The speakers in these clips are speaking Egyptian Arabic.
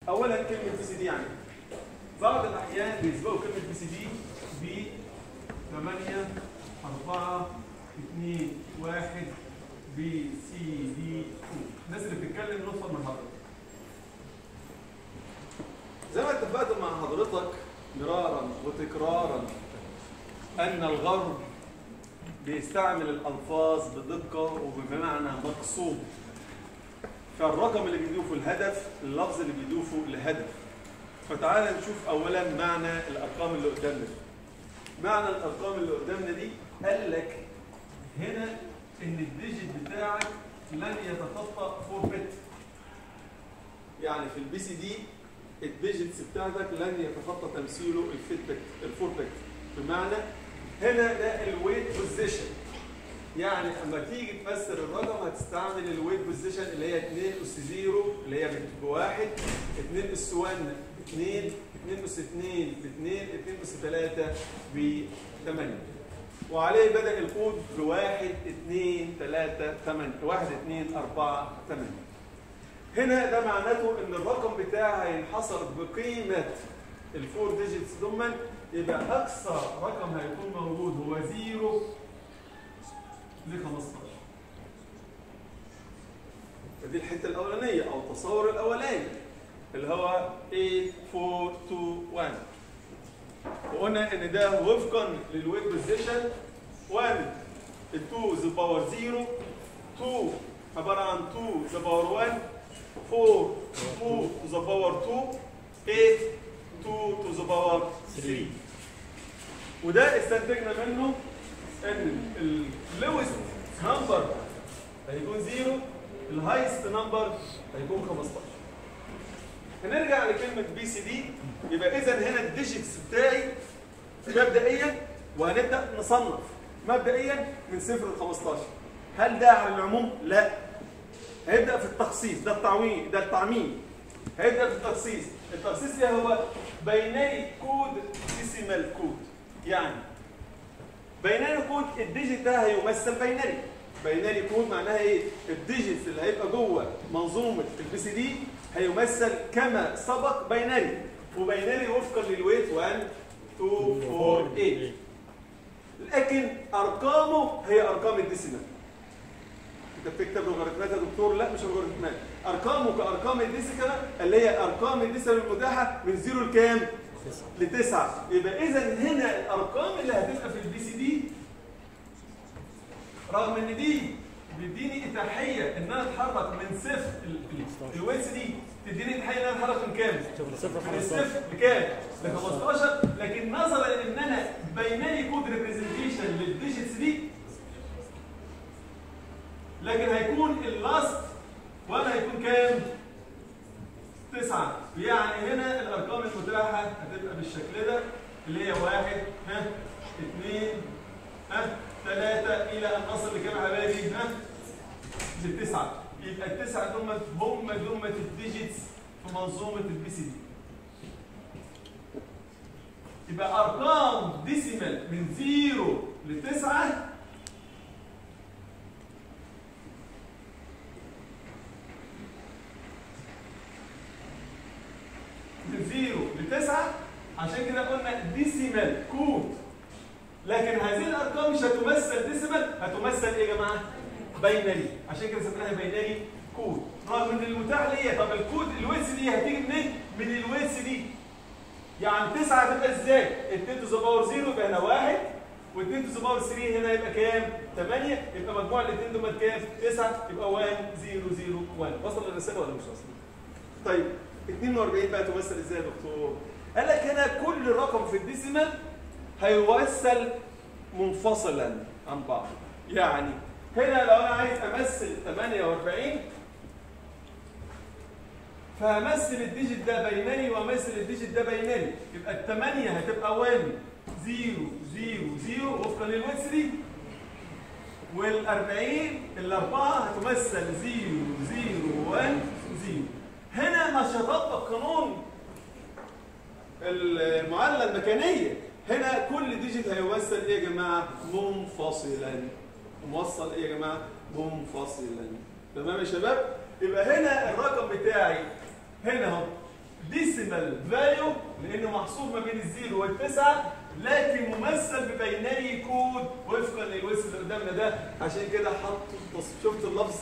اولا كلمه بي سي دي يعني بعض الاحيان بيسبقوا كلمه بي سي دي ب 8 4 2 1 بي سي دي 2 الناس اللي بتتكلم نوصل من حضرتك زي ما اتفقت مع حضرتك مرارا وتكرارا ان الغرب بيستعمل الالفاظ بدقه وبمعنى مقصود فالرقم اللي بيضيفه الهدف اللفظ اللي بيضيفه الهدف فتعال نشوف اولا معنى الارقام اللي قدامنا دي. معنى الارقام اللي قدامنا دي قال لك هنا ان الديجيت بتاعك لن يتخطى 4 بت يعني في البي سي دي الديجيتس بتاعتك لن يتخطى تمثيله الفيت بت الفور بت بمعنى هنا ده الويت بوزيشن يعني اما تيجي تفسر الرقم هتستعمل الويت بوزيشن اللي هي 2 اس 0 اللي هي بواحد 2 اس 1 ب 2 2 اس 2 ب 2 2 اس 3 ب 8 وعليه بدا الكود ب 1 2 3 8 1 2 4 8 هنا ده معناته ان الرقم بتاعي هينحصر بقيمه الفور ديجيتس ضمن يبقى اقصى رقم هيكون موجود هو 0 ل 15 فدي الحته الاولانيه او التصور الاولاني اللي هو 8 4 2 1 وقلنا ان ده وفقا للويت بوزيشن 1 2 ذا باور 0 2 عباره عن 2 ذا باور 1 4 2 to the power 2 8 2 to the power 3 وده استنتجنا منه ان اللوست نمبر هيكون 0 الهايست نمبر هيكون 15 هنرجع لكلمه بي سي دي يبقى اذا هنا الديجيتس بتاعي مبدئيا وهنبدا نصنف مبدئيا من 0 ل 15 هل ده على العموم؟ لا هيبدا في التخصيص ده التعويم ده التعميم هيبدا في التخصيص التخصيص ايه هو بينري كود ديسيمال كود يعني بينري كود الديجيت ده هيمثل بينري بينري كود معناها ايه الديجيتس اللي هيبقى جوه منظومه البي سي دي هيمثل كما سبق بينري وبينري وفقا للويت 1 2 4 8 لكن ارقامه هي ارقام الديسيمال انت بتكتب لوغاريتمات يا دكتور لا مش لوغاريتمات ارقامه كارقام الديسيكال اللي هي ارقام الديسيكال المتاحه من 0 لكام؟ لتسعه يبقى اذا هنا الارقام اللي هتبقى في البي سي دي رغم ان دي بيديني اتاحيه ان انا اتحرك من صفر الويتس دي تديني اتاحيه ان انا اتحرك من كام؟ من الصفر لكام؟ ل 15 لكن نظرا ان انا بينالي كود ريبريزنتيشن للديجيتس دي لكن هيكون اللاست ولا هيكون كام؟ تسعة يعني هنا الأرقام المتاحة هتبقى بالشكل ده اللي هي واحد ها اثنين ها ثلاثة إلى أن نصل لكام يا حبايبي؟ ها للتسعة يبقى التسعة دول هم دول الديجيتس في منظومة البي سي دي يبقى أرقام ديسيمال من زيرو لتسعة من زيرو لتسعة عشان كده قلنا ديسيمال كود لكن هذه الارقام مش هتمثل ديسيمال هتمثل ايه يا جماعه؟ بينري عشان كده سميناها بينري كود رغم ان المتاح ليا طب الكود الويتس دي هتيجي منين؟ من الويتس دي يعني 9 هتبقى ازاي؟ 2 تو ذا باور 0 يبقى هنا 1 و2 تو ذا باور 3 هنا يبقى كام؟ 8 يبقى مجموع الاثنين دول كام؟ 9 يبقى 1 0 0 1 وصل الرساله ولا مش وصل؟ طيب 42 بقى تمثل ازاي يا دكتور؟ قال لك هنا كل رقم في الديسيمال هيمثل منفصلا عن بعض يعني هنا لو انا عايز امثل 48 فهمثل الديجيت ده بينري وامثل الديجيت ده بينري يبقى الثمانية هتبقى 1 0 0 0 وفقا للويتس دي وال40 الاربعه هتمثل 0 0 1 0 هنا مش هطبق قانون المعادله المكانيه هنا كل ديجيت هيمثل ايه يا جماعه منفصلا موصل ايه يا جماعه منفصلا تمام يا شباب يبقى هنا الرقم بتاعي هنا اهو ديسيمال فاليو لانه محصور ما بين الزيرو والتسعه لكن ممثل ببينري كود وفقا للويس اللي قدامنا ده عشان كده حطوا شفت اللفظ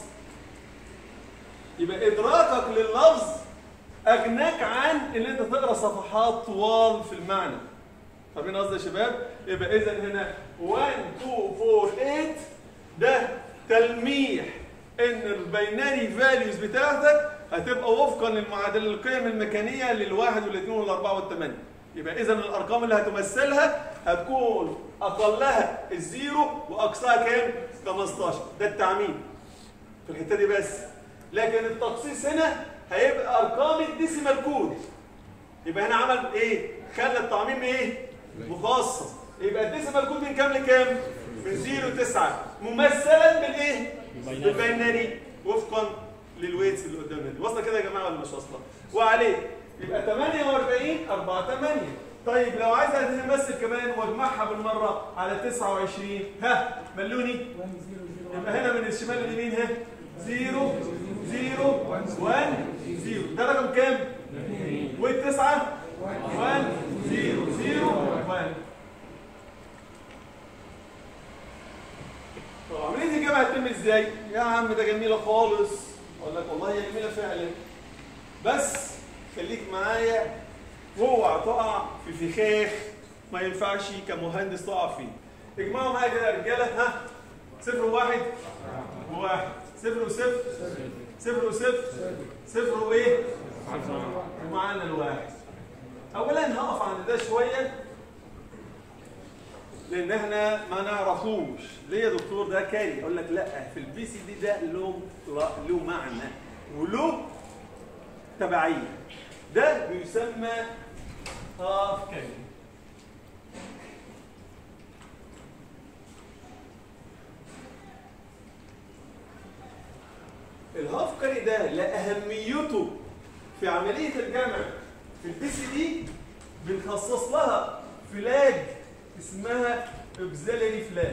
يبقى ادراكك لللفظ اغناك عن ان انت تقرا صفحات طوال في المعنى فاهمين قصدي يا شباب يبقى اذا هنا 1 2 4 8 ده تلميح ان البيناري فاليوز بتاعتك هتبقى وفقا للمعادله القيم الميكانيه للواحد والاثنين والاربعه والثمانيه يبقى اذا الارقام اللي هتمثلها هتكون اقلها الزيرو واقصاها كام 15 ده التعميم في الحته دي بس لكن التخصيص هنا هيبقى ارقام الديسيمال كود يبقى هنا عمل ايه خلى التعميم ايه مخصص يبقى الديسيمال كود من كام لكام من 0 ل 9 ممثلا بالايه بالباينري وفقا للويتس اللي قدامنا دي واصله كده يا جماعه ولا مش واصله وعليه يبقى 48 4 8 طيب لو عايز امثل كمان واجمعها بالمره على 29 ها ملوني يبقى هنا من الشمال لليمين ها 0 0 1 0 ده رقم كام؟ والتسعة 1 0 0 1 طب عملية الإجابة هتتم إزاي؟ يا عم ده جميلة خالص أقول لك والله هي جميلة فعلا بس خليك معايا اوعى تقع في فخاخ ما ينفعش كمهندس تقع فيه اجمعوا معايا كده يا رجاله ها صفر وواحد وواحد صفر وصفر صفر وصفر صفر وايه؟ ومعانا الواحد اولا هقف عند ده شويه لان احنا ما نعرفوش ليه يا دكتور ده كاري اقول لك لا في البي سي دي ده له له معنى وله تبعيه ده بيسمى هاف كاري الهاف كاري ده لأهميته في عملية الجمع في البي سي دي بنخصص لها فلاج اسمها اوكسيلري فلاج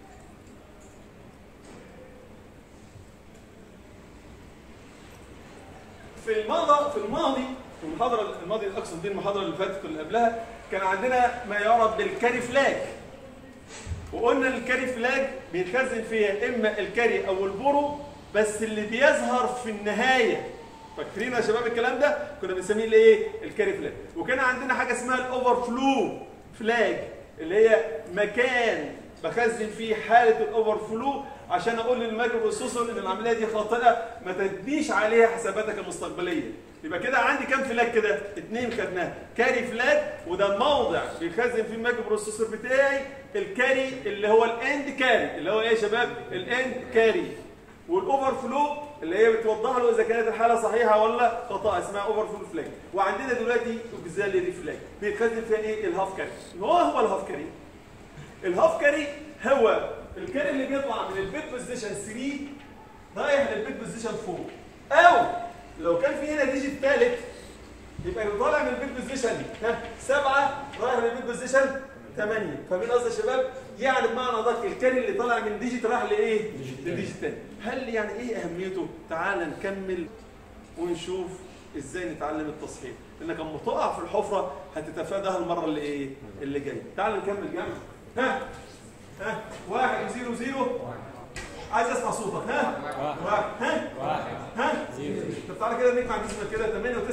في الماضي في الماضي في المحاضرة الماضي أقصد دي المحاضرة اللي فاتت واللي قبلها كان عندنا ما يعرف بالكاري فلاج وقلنا الكاري فلاج بيتخزن فيها إما الكاري أو البورو بس اللي بيظهر في النهايه فاكرين يا شباب الكلام ده كنا بنسميه الايه الكاري فلاج وكان عندنا حاجه اسمها الاوفر فلو فلاج اللي هي مكان بخزن فيه حاله الاوفر فلو عشان اقول للمايكرو بروسيسور ان العمليه دي خاطئه ما تديش عليها حساباتك المستقبليه يبقى كده عندي كام فلاج كده اثنين خدناها كاري فلاج وده موضع بيخزن فيه المايكرو بروسيسور بتاعي الكاري اللي هو الاند كاري اللي هو ايه يا شباب الاند كاري والاوفر فلو اللي هي بتوضح له اذا كانت الحاله صحيحه ولا خطا اسمها اوفر فلو فلاج وعندنا دلوقتي اوكسيلري فلاج بيتخزن فيها ايه الهاف كاري هو هو الهاف كاري الهاف كاري هو الكاري اللي بيطلع من البيت بوزيشن 3 رايح للبيت بوزيشن 4 او لو كان في هنا ديجيت ثالث يبقى اللي طالع من البيت بوزيشن ها 7 رايح للبيت بوزيشن 8 فاهمين قصدي يا شباب؟ يعني بمعنى ادق الكاري اللي طالع من ديجيت راح لايه؟ للديجيت تاني هل يعني ايه اهميته؟ تعال نكمل ونشوف ازاي نتعلم التصحيح لانك لما تقع في الحفره هتتفاداها المره اللي ايه؟ اللي جايه تعال نكمل جمع ها ها واحد زيرو زيرو عايز اسمع صوتك ها واحد ها واحد ها زيرو طب تعالى كده نجمع جسمك كده 8 و9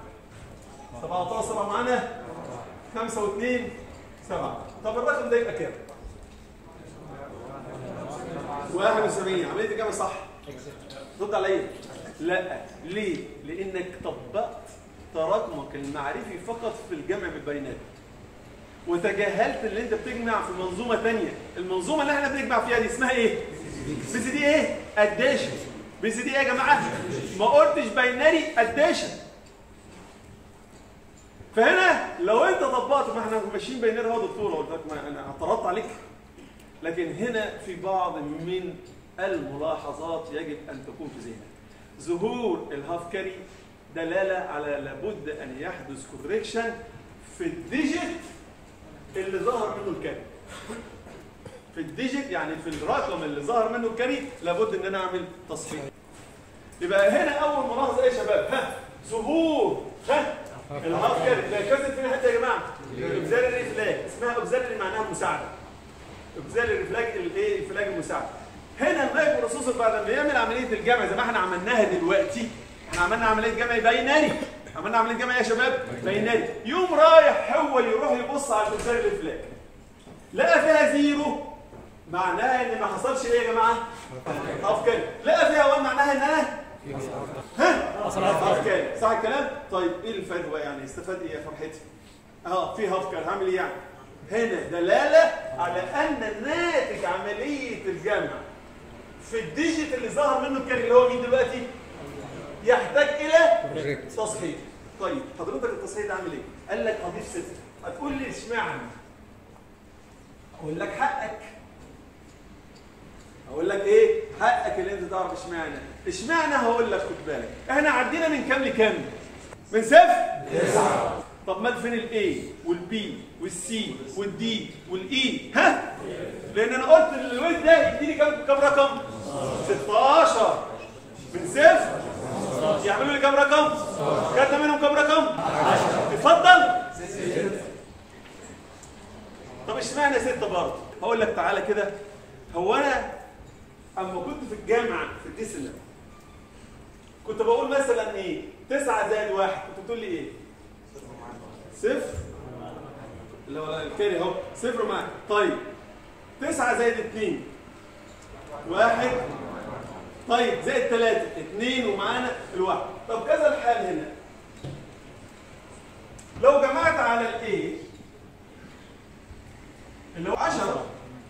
17 معانا 5 و2 7 طب الرقم ده يبقى كام؟ 71 عمليه الجمع صح رد عليا لا ليه؟ لانك طبقت تراكمك المعرفي فقط في الجمع بالبيانات وتجاهلت اللي انت بتجمع في منظومه ثانيه المنظومه اللي احنا بنجمع فيها دي اسمها ايه بي سي دي ايه اديشن بي سي دي ايه يا جماعه ما قلتش باينري اديشن فهنا لو انت طبقت ما احنا ماشيين باينري اهو دكتور قلت لك ما انا اعترضت عليك لكن هنا في بعض من الملاحظات يجب ان تكون في ذهنك ظهور الهاف كاري دلاله على لابد ان يحدث كوريكشن في الديجيت اللي ظهر منه الكاري في الديجيت يعني في الرقم اللي ظهر منه الكاري لابد ان انا اعمل تصحيح يبقى هنا اول ملاحظه ايه يا شباب ها ظهور ها الهاف كاري بيركزت فين حته يا جماعه الاوكسيلري فلاج اسمها اوكسيلري معناها المساعده اوكسيلري فلاج الايه الفلاج المساعده هنا المايكرو بروسيسور بعد ما يعمل عمليه الجمع زي ما احنا عملناها دلوقتي احنا عملنا عمليه جمع باينري عملنا عمليه جمع يا شباب باينري يوم رايح هو يروح يبص على الاوكسيلري فلاج لقى فيها زيرو معناها ان ما حصلش ايه يا جماعه؟ هاف كاري لقى فيها 1 معناها ان انا ها؟ هاف كاري صح الكلام؟ طيب ايه الفجوه يعني استفاد ايه يا فرحتي؟ اه في هاف كاري هعمل ايه يعني؟ هنا دلاله على ان ناتج عمليه الجمع في الديجيت اللي ظهر منه الكاري اللي هو مين دلوقتي؟ يحتاج الى تصحيح طيب حضرتك التصحيح ده عامل ايه؟ قال لك اضيف صفر هتقول لي اشمعنى؟ اقول لك حقك اقول لك ايه حقك اللي انت تعرف اشمعنى اشمعنى هقول لك خد بالك احنا عدينا من كام لكام من صفر تسعة طب ما فين الاي والبي والسي والدي والاي ها لان انا قلت الويت ده يديني كام كام رقم 16 من صفر يعملوا لي كام رقم خدنا منهم كام رقم اتفضل طب اشمعنى ستة برضه هقول لك تعالى كده هو انا اما كنت في الجامعه في الديسلر كنت بقول مثلا ايه 9 زائد واحد كنت بتقول لي ايه صفر اللي هو الكاري اهو صفر معاك طيب 9 زائد 2 واحد طيب زائد 3 2 ومعانا الواحد طب كذا الحال هنا لو جمعت على الايه اللي هو 10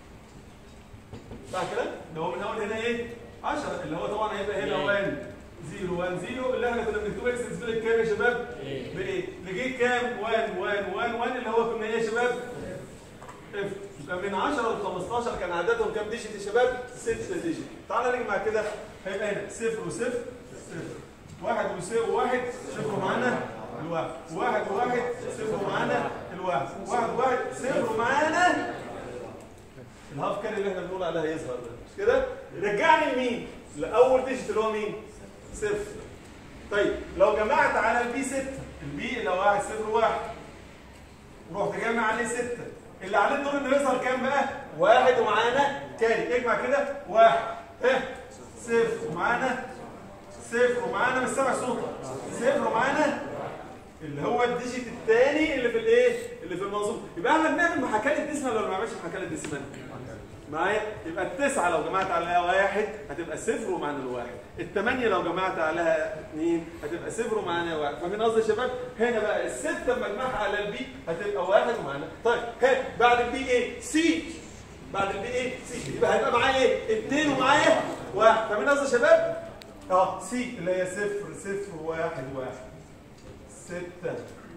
صح كده؟ اللي هو من اول هنا ايه؟ 10 اللي هو طبعا هيبقى هنا 1 0 1 0 اللي احنا كنا بنكتبه اكس سبيل كام يا شباب؟ بايه؟ لقيت كام؟ 1 1 1 1 اللي هو كنا ايه يا شباب؟ اف يبقى من 10 ل 15 كان عددهم كام ديجيت يا شباب؟ 6 ديجيت تعالى نجمع كده هيبقى هنا 0 وصفر صفر واحد وواحد صفر معانا الواحد واحد وواحد صفر معانا الواحد واحد وواحد صفر معانا الهاف كاري اللي احنا بنقول عليها يظهر ده مش كده؟ رجعني لمين؟ لاول ديجيت اللي هو مين؟ صفر. طيب لو جمعت على البي 6 البي اللي هو 1 0 1 ورحت جامع عليه 6 اللي عليه الدور انه يظهر كام بقى؟ واحد ومعانا كاري اجمع كده واحد ها صفر ومعانا صفر ومعانا مش سامع صوتك صفر ومعانا اللي هو الديجيت الثاني اللي في الايه؟ اللي في المنظومه يبقى احنا بنعمل محاكاه الديسمال ولا ما بنعملش محاكاه الديسمال؟ معايا يبقى التسعة لو جمعت عليها واحد هتبقى صفر ومعنا الواحد الثمانية لو جمعت عليها اثنين هتبقى صفر ومعنا واحد فاهمين قصدي يا شباب هنا بقى الستة لما اجمعها على البي هتبقى واحد ومعنا طيب ها بعد البي ايه سي بعد البي ايه سي يبقى هيبقى معايا ايه اثنين ومعايا واحد فاهمين قصدي يا شباب اه سي اللي هي صفر صفر واحد واحد ستة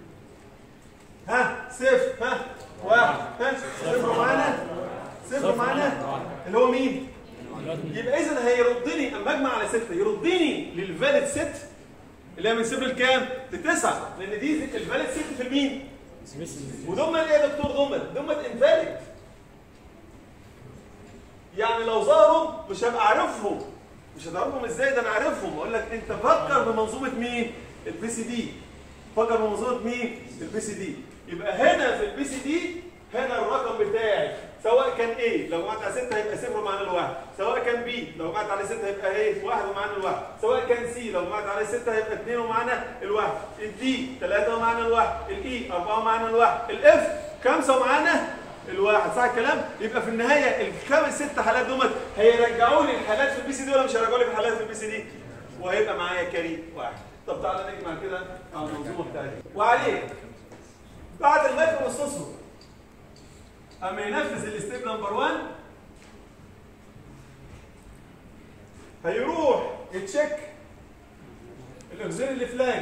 ها صفر ها واحد ها صفر معانا صفر معانا اللي هو مين؟ يبقى اذا هيردني اما اجمع على 6 يردني للفاليد ست اللي هي من صفر لكام؟ لتسعه لان دي الفاليد ست في المين؟ ودول ايه يا دكتور دول؟ دول انفاليد يعني لو ظهروا مش هبقى عارفهم مش هتعرفهم ازاي ده انا عارفهم اقول لك انت فكر بمنظومه مين؟ البي سي دي فكر بمنظومه مين؟ البي سي دي يبقى هنا في البي سي دي هنا الرقم بتاعي سواء كان ايه لو جمعت على 6 هيبقى صفر ومعانا الواحد سواء كان بي لو جمعت على 6 هيبقى ايه واحد ومعانا الواحد سواء كان سي لو جمعت على 6 هيبقى 2 ومعانا الواحد الدي 3 ومعانا الواحد الاي 4 ومعانا الواحد الاف 5 ومعانا الواحد صح الكلام يبقى في النهايه الخمس ست حالات دول هيرجعوا لي الحالات في البي سي دي ولا مش هيرجعوا لي الحالات في البي سي دي وهيبقى معايا كريم واحد طب تعالى نجمع كده على المنظومه بتاعتي وعليه بعد المايكرو بروسيسور اما ينفذ الستيب نمبر 1 هيروح يتشيك الاوكسيلري فلاج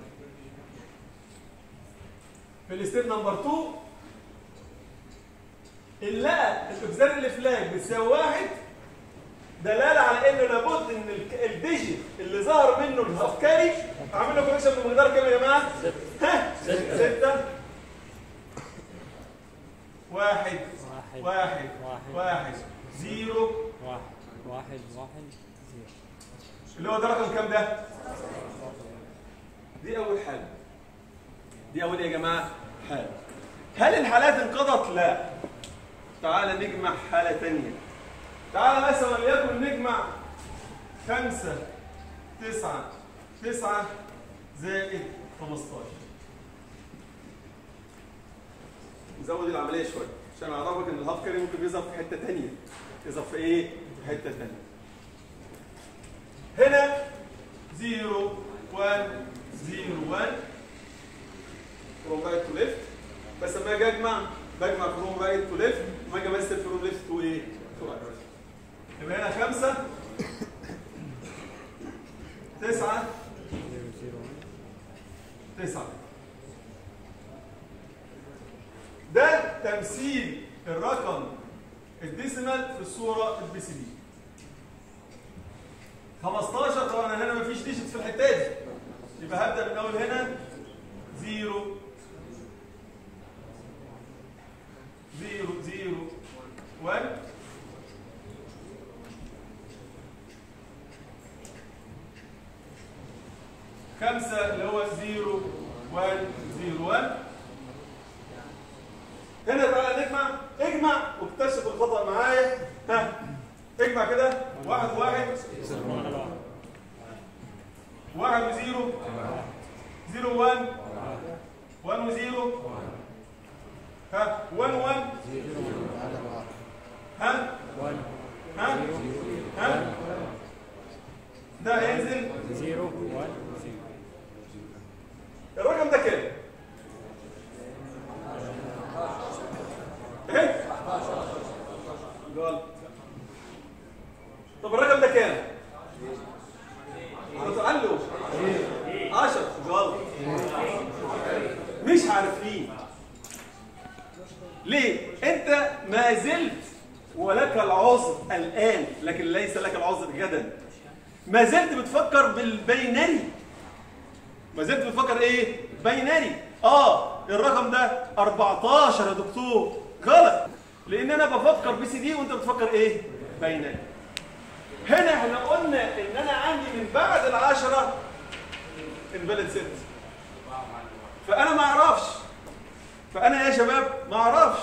في الستيب نمبر 2 ان لقى الاوكسيلري فلاج بتساوي واحد دلاله على انه لابد ان الديجيت اللي ظهر منه الافكاري اعمل له كونكشن بمقدار كام يا جماعه؟ ها؟ سته واحد واحد واحد واحد واحد زيرو واحد واحد واحد زيرو اللي هو ده رقم كام ده؟ دي أول حاجة دي اول ايه يا جماعه حاله هل الحالات انقضت لا تعال نجمع حاله ثانيه تعال مثلا وليكن نجمع خمسة تسعة تسعة زائد 15 نزود العملية شوية عشان أعرفك إن الهاف كاري ممكن يظهر في حتة تانية يظهر في إيه؟ في حتة تانية هنا 0 1 0 1 from right to left بس لما اجي اجمع بجمع from right to left لما اجي امثل from left to ايه؟ to right يبقى هنا خمسة تسعة زيرو زيرو تسعة ده تمثيل الرقم الديسيمال في الصورة البي سي دي 15 طبعا هنا مفيش ديجيت في الحتة دي يبقى هبدأ من أول هنا 0 0 0 1 خمسة اللي هو 0 1 0 1 هنا بقى نجمع اجمع واكتشف الخطأ معايا ها اجمع كده واحد واحد واحد وزيرو زيرو وان وان وزيرو ها وان وان ها وان ها ها ده هينزل زيرو وان زيرو الرقم ده كام؟ ايه؟ غلط طب الرقم ده كام؟ له 10 غلط مش عارفين ليه؟ انت ما زلت ولك العذر الان لكن ليس لك العذر غدا ما زلت بتفكر بالبينري ما زلت بتفكر ايه باينري اه الرقم ده 14 يا دكتور غلط لان انا بفكر بي سي دي وانت بتفكر ايه باينري هنا احنا قلنا ان انا عندي من بعد العشرة انفاليد ست فانا ما اعرفش فانا يا شباب ما اعرفش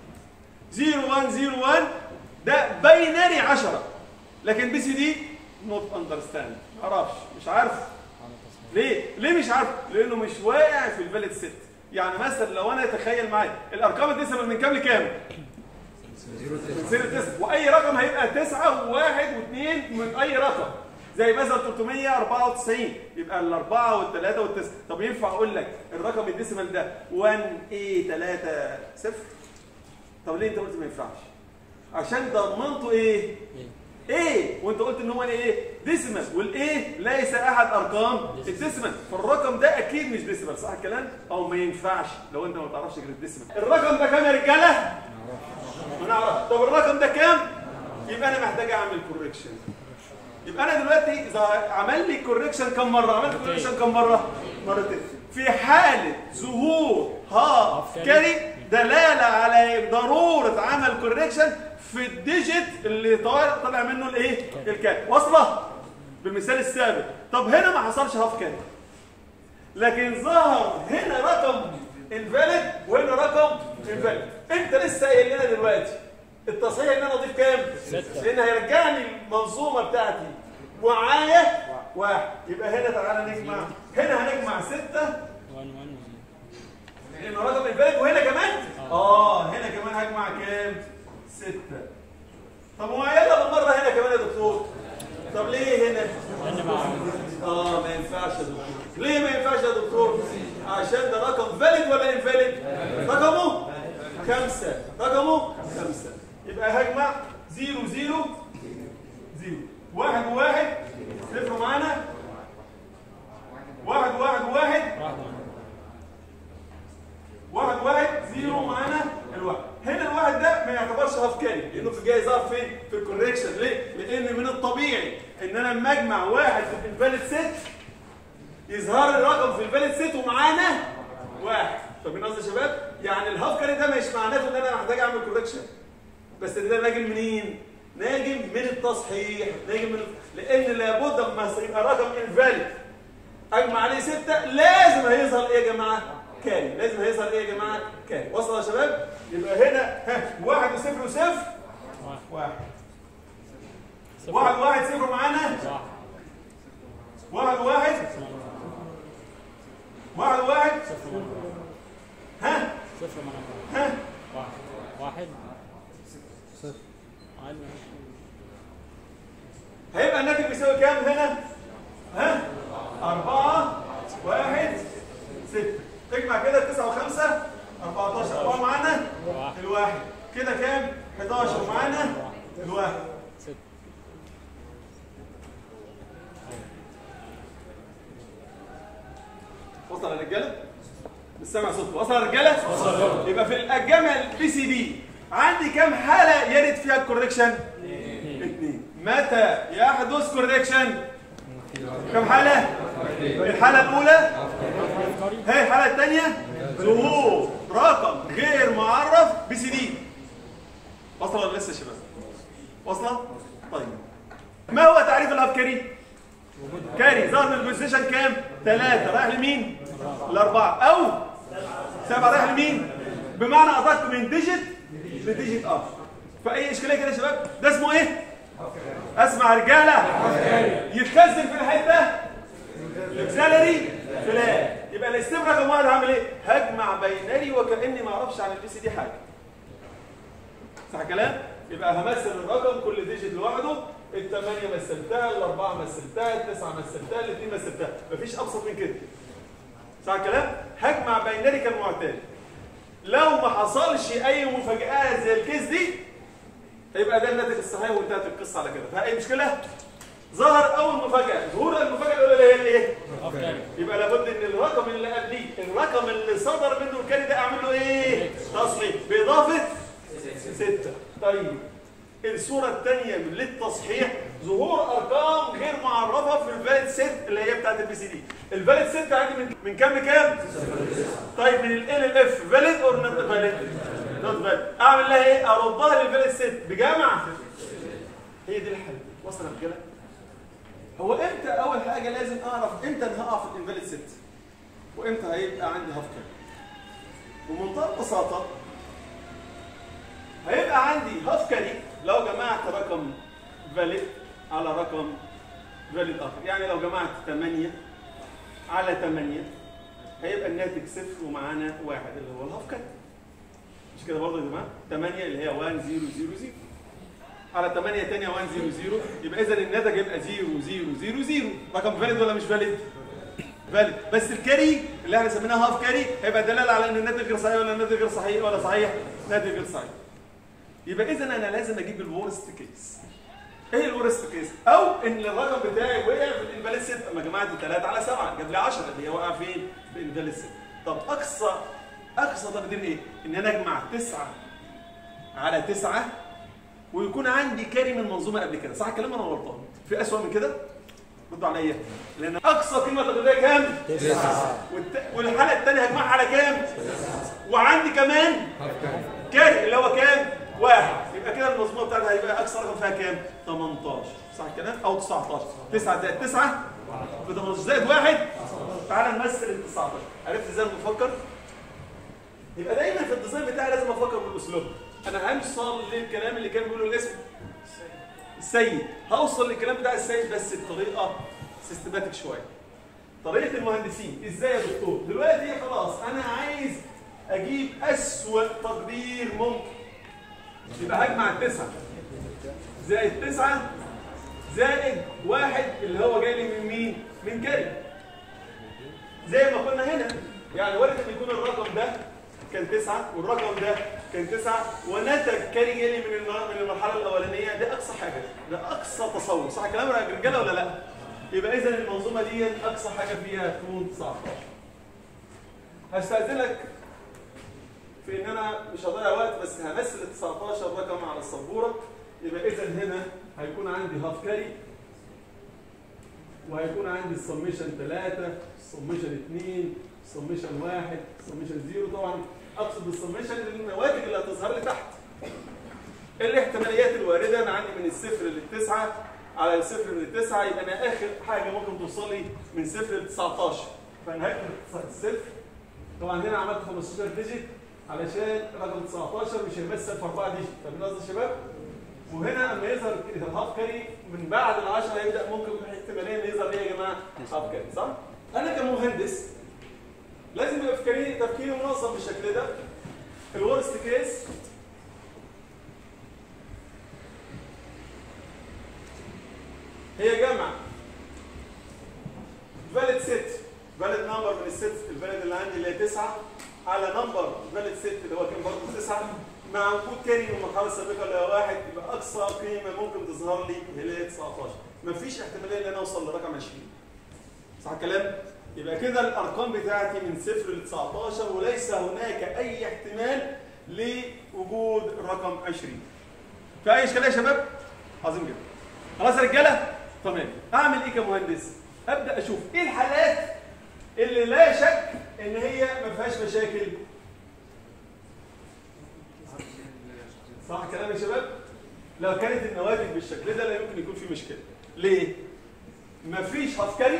0101 ده باينري 10 لكن بي سي دي نوت اندرستاند ما اعرفش مش عارف ليه؟ ليه مش عارف؟ لانه مش واقع في الفاليد ست يعني مثلا لو انا اتخيل معايا الارقام الديسيمال من كام لكام؟ من زيرو تسعة واي رقم هيبقى تسعة وواحد واثنين من اي رقم زي مثلا 394 يبقى الاربعه والثلاثه والتسعه طب ينفع اقول لك الرقم الديسيمال ده 1 a 3 0 طب ليه انت قلت ما ينفعش؟ عشان ضمنته ايه؟ ايه وانت قلت ان هو ايه ديسيمال والايه ليس احد ارقام الديسيمال فالرقم ده اكيد مش ديسيمال صح الكلام او ما ينفعش لو انت ما تعرفش غير الديسيمال الرقم ده كام يا رجاله ما نعرف طب الرقم ده كام يبقى انا محتاج اعمل كوركشن يبقى انا دلوقتي اذا عمل لي كوركشن كم مره عملت كوركشن كم مره مرتين في حاله ظهور هاف كاري دلاله على ضروره عمل كوركشن في الديجيت اللي طالع طالع منه الايه الكات واصله بالمثال السابق طب هنا ما حصلش هاف كات لكن ظهر هنا رقم انفاليد وهنا رقم انفاليد انت لسه قايل لنا دلوقتي التصحيح ان انا اضيف كام ستة. لان هيرجعني المنظومه بتاعتي وعايا واحد يبقى هنا تعالى نجمع هنا هنجمع ستة وان وان زيرو لان رقم انفاليد وهنا كمان اه هنا كمان هجمع كام ستة طب وما يلا بالمره هنا كمان يا دكتور طب ليه هنا لان مع اه ما ينفعش يا دكتور ليه ما ينفعش يا دكتور عشان ده رقم فاليد ولا انفاليد رقمه خمسة رقمه خمسة يبقى هجمع زيرو زيرو زيرو واحد وواحد صفر معانا واحد واحد واحد واحد واحد واحد زيرو معانا الواحد هنا الواحد ده ما يعتبرش هاف كاري لانه في جاي ظهر فين في الكوريكشن ليه لان من الطبيعي ان انا لما اجمع واحد في الفاليد ست يظهر لي الرقم في الفاليد ست ومعانا واحد طب قصدي يا شباب يعني الهاف كاري ده مش معناته ان انا محتاج اعمل كوريكشن بس ده ناجم منين ناجم من التصحيح ناجم من لان لابد اما يبقى رقم انفاليد اجمع عليه ستة لازم هيظهر ايه يا جماعه كاري لازم هيظهر ايه يا جماعه كاري وصل يا شباب يبقى هنا ها واحد وصفر وصفر واحد واحد صفر واحد واحد صفر معانا واحد واحد واحد واحد واحد صفر مرة ها صفر مرة ها واحد واحد صفر عادي هيبقى الناتج بيساوي كام هنا؟ ها؟ أربعة واحد ستة اجمع كده تسعة وخمسة 14 أربعة معانا واحد. الواحد كده كام؟ 11 معانا الواحد ست وصل يا رجالة؟ مش سامع صوتكم وصل يا رجالة؟ وصل يبقى في الجامع البي سي دي عندي كام حالة يرد فيها الكوركشن؟ اثنين متى يحدث كوركشن؟ كم حالة؟ الحالة الأولى عبقري هي الحالة الثانية ظهور رقم غير معرف بي سي دي وصل ولا لسه يا شباب؟ واصلة؟ طيب ما هو تعريف الأفكاري؟ كاري ظهر من البوزيشن كام؟ ثلاثة رايح لمين؟ لأربعة أو سبعة رايح لمين؟ بمعنى أدق من ديجيت لديجيت آخر فأي إشكالية كده يا شباب؟ ده اسمه إيه؟ أسمع رجالة يتخزن في الحتة الاكسلري فلان يبقى الاستيب رقم واحد هعمل ايه؟ هجمع بينري وكاني ما اعرفش عن البي سي دي حاجه. صح الكلام؟ يبقى همثل الرقم كل ديجيت لوحده الثمانيه مثلتها الاربعه مثلتها التسعه مثلتها الاثنين مثلتها مفيش ابسط من كده. صح الكلام؟ هجمع بينري كالمعتاد. لو ما حصلش اي مفاجآت زي الكيس دي يبقى ده الناتج الصحيح وانتهت القصه على كده، فاي مشكله؟ ظهر اول مفاجاه، ظهور المفاجاه الاولى اللي هي الايه؟ عبقري يبقى لابد ان الرقم اللي قبليه الرقم اللي صدر منه الكاري ده اعمل له ايه؟ تصحيح باضافه ستة طيب الصورة الثانية للتصحيح ظهور ارقام غير معرفة في الفاليد سيت اللي هي بتاعت البي سي دي الفاليد سيت عندي من من كام لكام؟ طيب من ال اف فاليد اور نوت فاليد؟ نوت فاليد اعمل لها ايه؟ اردها للفاليد سيت بجمع هي دي الحل وصل يا رجاله؟ هو امتى اول حاجه لازم اعرف امتى انا هقع في الانفاليد ست وامتى هيبقى عندي هاف كاري بمنتهى البساطه هيبقى عندي هاف كاري لو جمعت رقم فاليد على رقم فاليد اخر يعني لو جمعت 8 على 8 هيبقى الناتج صفر ومعانا واحد اللي هو الهاف كاري مش كده برضه يا جماعه 8 اللي هي 1 0 0 0 على 8 تانية 1 0 0 يبقى اذا الناتج يبقى 0 0 0 0 رقم فاليد ولا مش فاليد؟ فاليد بس الكاري اللي احنا سميناه هاف كاري هيبقى دلاله على ان الناتج غير صحيح ولا الناتج غير صحيح ولا صحيح؟ ناتج غير صحيح. يبقى اذا انا لازم اجيب الورست كيس. ايه الورست كيس؟ او ان الرقم بتاعي وقع في الانفاليد ست اما جمعت 3 على 7 جاب لي 10 اللي هي واقع فين؟ في الانفاليد ست. طب اقصى اقصى تقدير ايه؟ ان انا اجمع 9 على 9 ويكون عندي كاري من منظومه قبل كده صح الكلام ولا أنا غلطان في اسوء من كده ردوا عليا لان اقصى قيمه تقديريه كام والت... والحلقه الثانيه هجمعها على كام وعندي كمان كاري اللي هو كام واحد يبقى كده المنظومه بتاعتها هيبقى اقصى رقم فيها كام 18 صح الكلام او 19 9 زائد 9 ب 18 زائد واحد تعالى نمثل ال 19 عرفت ازاي انا بفكر يبقى دايما في الديزاين بتاعي لازم افكر بالاسلوب انا هوصل للكلام اللي كان بيقوله الاسم السيد هوصل للكلام بتاع السيد بس بطريقه سيستماتيك شويه طريقه المهندسين ازاي يا دكتور دلوقتي خلاص انا عايز اجيب اسوأ تقدير ممكن يبقى هجمع التسعه زائد تسعه زائد واحد اللي هو جاي لي من مين؟ من كاري زي ما قلنا هنا يعني وارد ان يكون الرقم ده كان تسعة والرقم ده كان تسعة ونتج كاري جالي من الم- من المرحلة الأولانية ده أقصى حاجة ده أقصى تصور صح كلام يا رجالة ولا لا؟ يبقى إذا المنظومة دي أقصى حاجة فيها تكون 19 هستأذنك في إن أنا مش هضيع وقت بس همثل ال 19 رقم على السبورة يبقى إذا هنا هيكون عندي هاف كاري وهيكون عندي السميشن 3 السميشن 2 السميشن 1 السميشن 0 طبعا اقصد بالسميشن النواتج اللي هتظهر لي تحت الاحتماليات الوارده انا عندي من الصفر للتسعه على الصفر للتسعه يبقى انا اخر حاجه ممكن توصل لي من صفر ل 19 فانا هكتب الصفر طبعا هنا عملت 15 ديجيت علشان رقم 19 مش هيمثل في 4 ديجيت فاهمين قصدي يا شباب؟ وهنا اما يظهر الهاف كاري من بعد ال 10 هيبدا ممكن احتماليه ان يظهر ايه يا جماعه؟ هاف كاري صح؟ انا كمهندس لازم يبقى فكري تفكيري منظم بالشكل ده الورست كيس هي جمع فاليد ست فاليد نمبر من الست الفاليد اللي عندي اللي هي 9 على نمبر فاليد ست اللي هو كان برضه 9 مع وجود تاني من المرحله السابقه اللي هو واحد يبقى اقصى قيمه ممكن تظهر لي اللي هي 19 مفيش احتماليه ان انا اوصل لرقم 20 صح الكلام؟ يبقى كده الارقام بتاعتي من صفر ل 19 وليس هناك اي احتمال لوجود رقم 20 في اي اشكاليه يا شباب؟ عظيم جدا خلاص يا رجاله؟ تمام اعمل ايه كمهندس؟ ابدا اشوف ايه الحالات اللي لا شك ان هي ما فيهاش مشاكل صح كلام يا شباب؟ لو كانت النواتج بالشكل ده لا يمكن يكون في مشكله. ليه؟ مفيش عسكري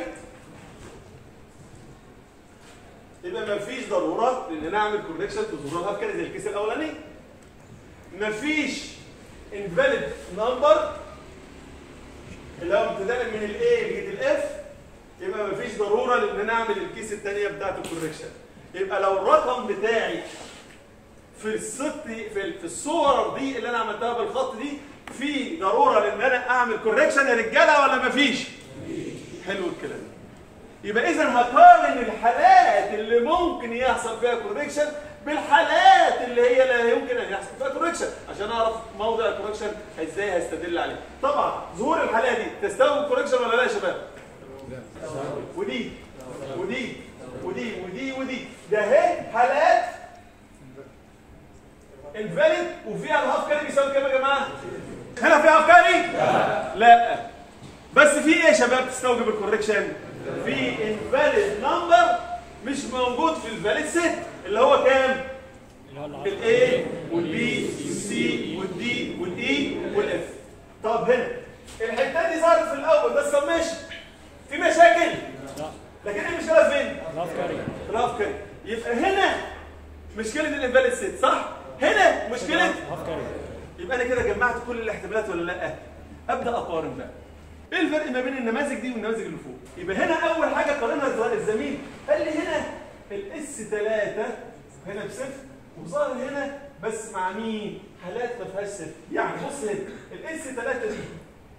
يبقى مفيش ضروره لان انا اعمل كونكشن بظهور العسكري زي الكيس الاولاني. مفيش انفاليد نمبر اللي هو ابتداء من الاي لغايه الاف يبقى مفيش ضروره لان انا اعمل الكيس الثانيه بتاعت الكوركشن. يبقى لو الرقم بتاعي في الست في في الصور دي اللي انا عملتها بالخط دي في ضروره لان انا اعمل كوركشن يا رجاله ولا مفيش؟ حلو الكلام يبقى اذا هقارن الحالات اللي ممكن يحصل فيها كوركشن بالحالات اللي هي لا يمكن ان يحصل فيها كوركشن عشان اعرف موضع الكوركشن ازاي هستدل عليه طبعا ظهور الحاله دي تستوي الكوركشن ولا لا يا شباب ودي ودي ودي ودي ودي ده اهي حالات انفاليد وفيها الهاف كاري بيساوي كام يا جماعه؟ هنا فيها هاف كاري؟ لا لا بس في ايه يا شباب تستوجب الكوركشن؟ في انفاليد نمبر مش موجود في الفاليد ست اللي هو كام؟ اللي هو الاي والبي والسي والدي والاي والاف طب هنا الحته دي ظهرت في الاول بس طب ماشي في مشاكل لا لكن المشكله فين؟ العسكري الهاف كاري يبقى هنا مشكله الانفاليد ست صح؟ هنا مشكله عسكري يبقى انا كده جمعت كل الاحتمالات ولا لا؟ ابدا اقارن بقى. ايه الفرق ما بين النماذج دي والنماذج اللي فوق؟ يبقى هنا اول حاجه قارنها الزميل قال لي هنا الاس 3 هنا بصفر وظهر هنا بس مع مين؟ حالات ما فيهاش صفر. يعني بص هنا الاس 3 دي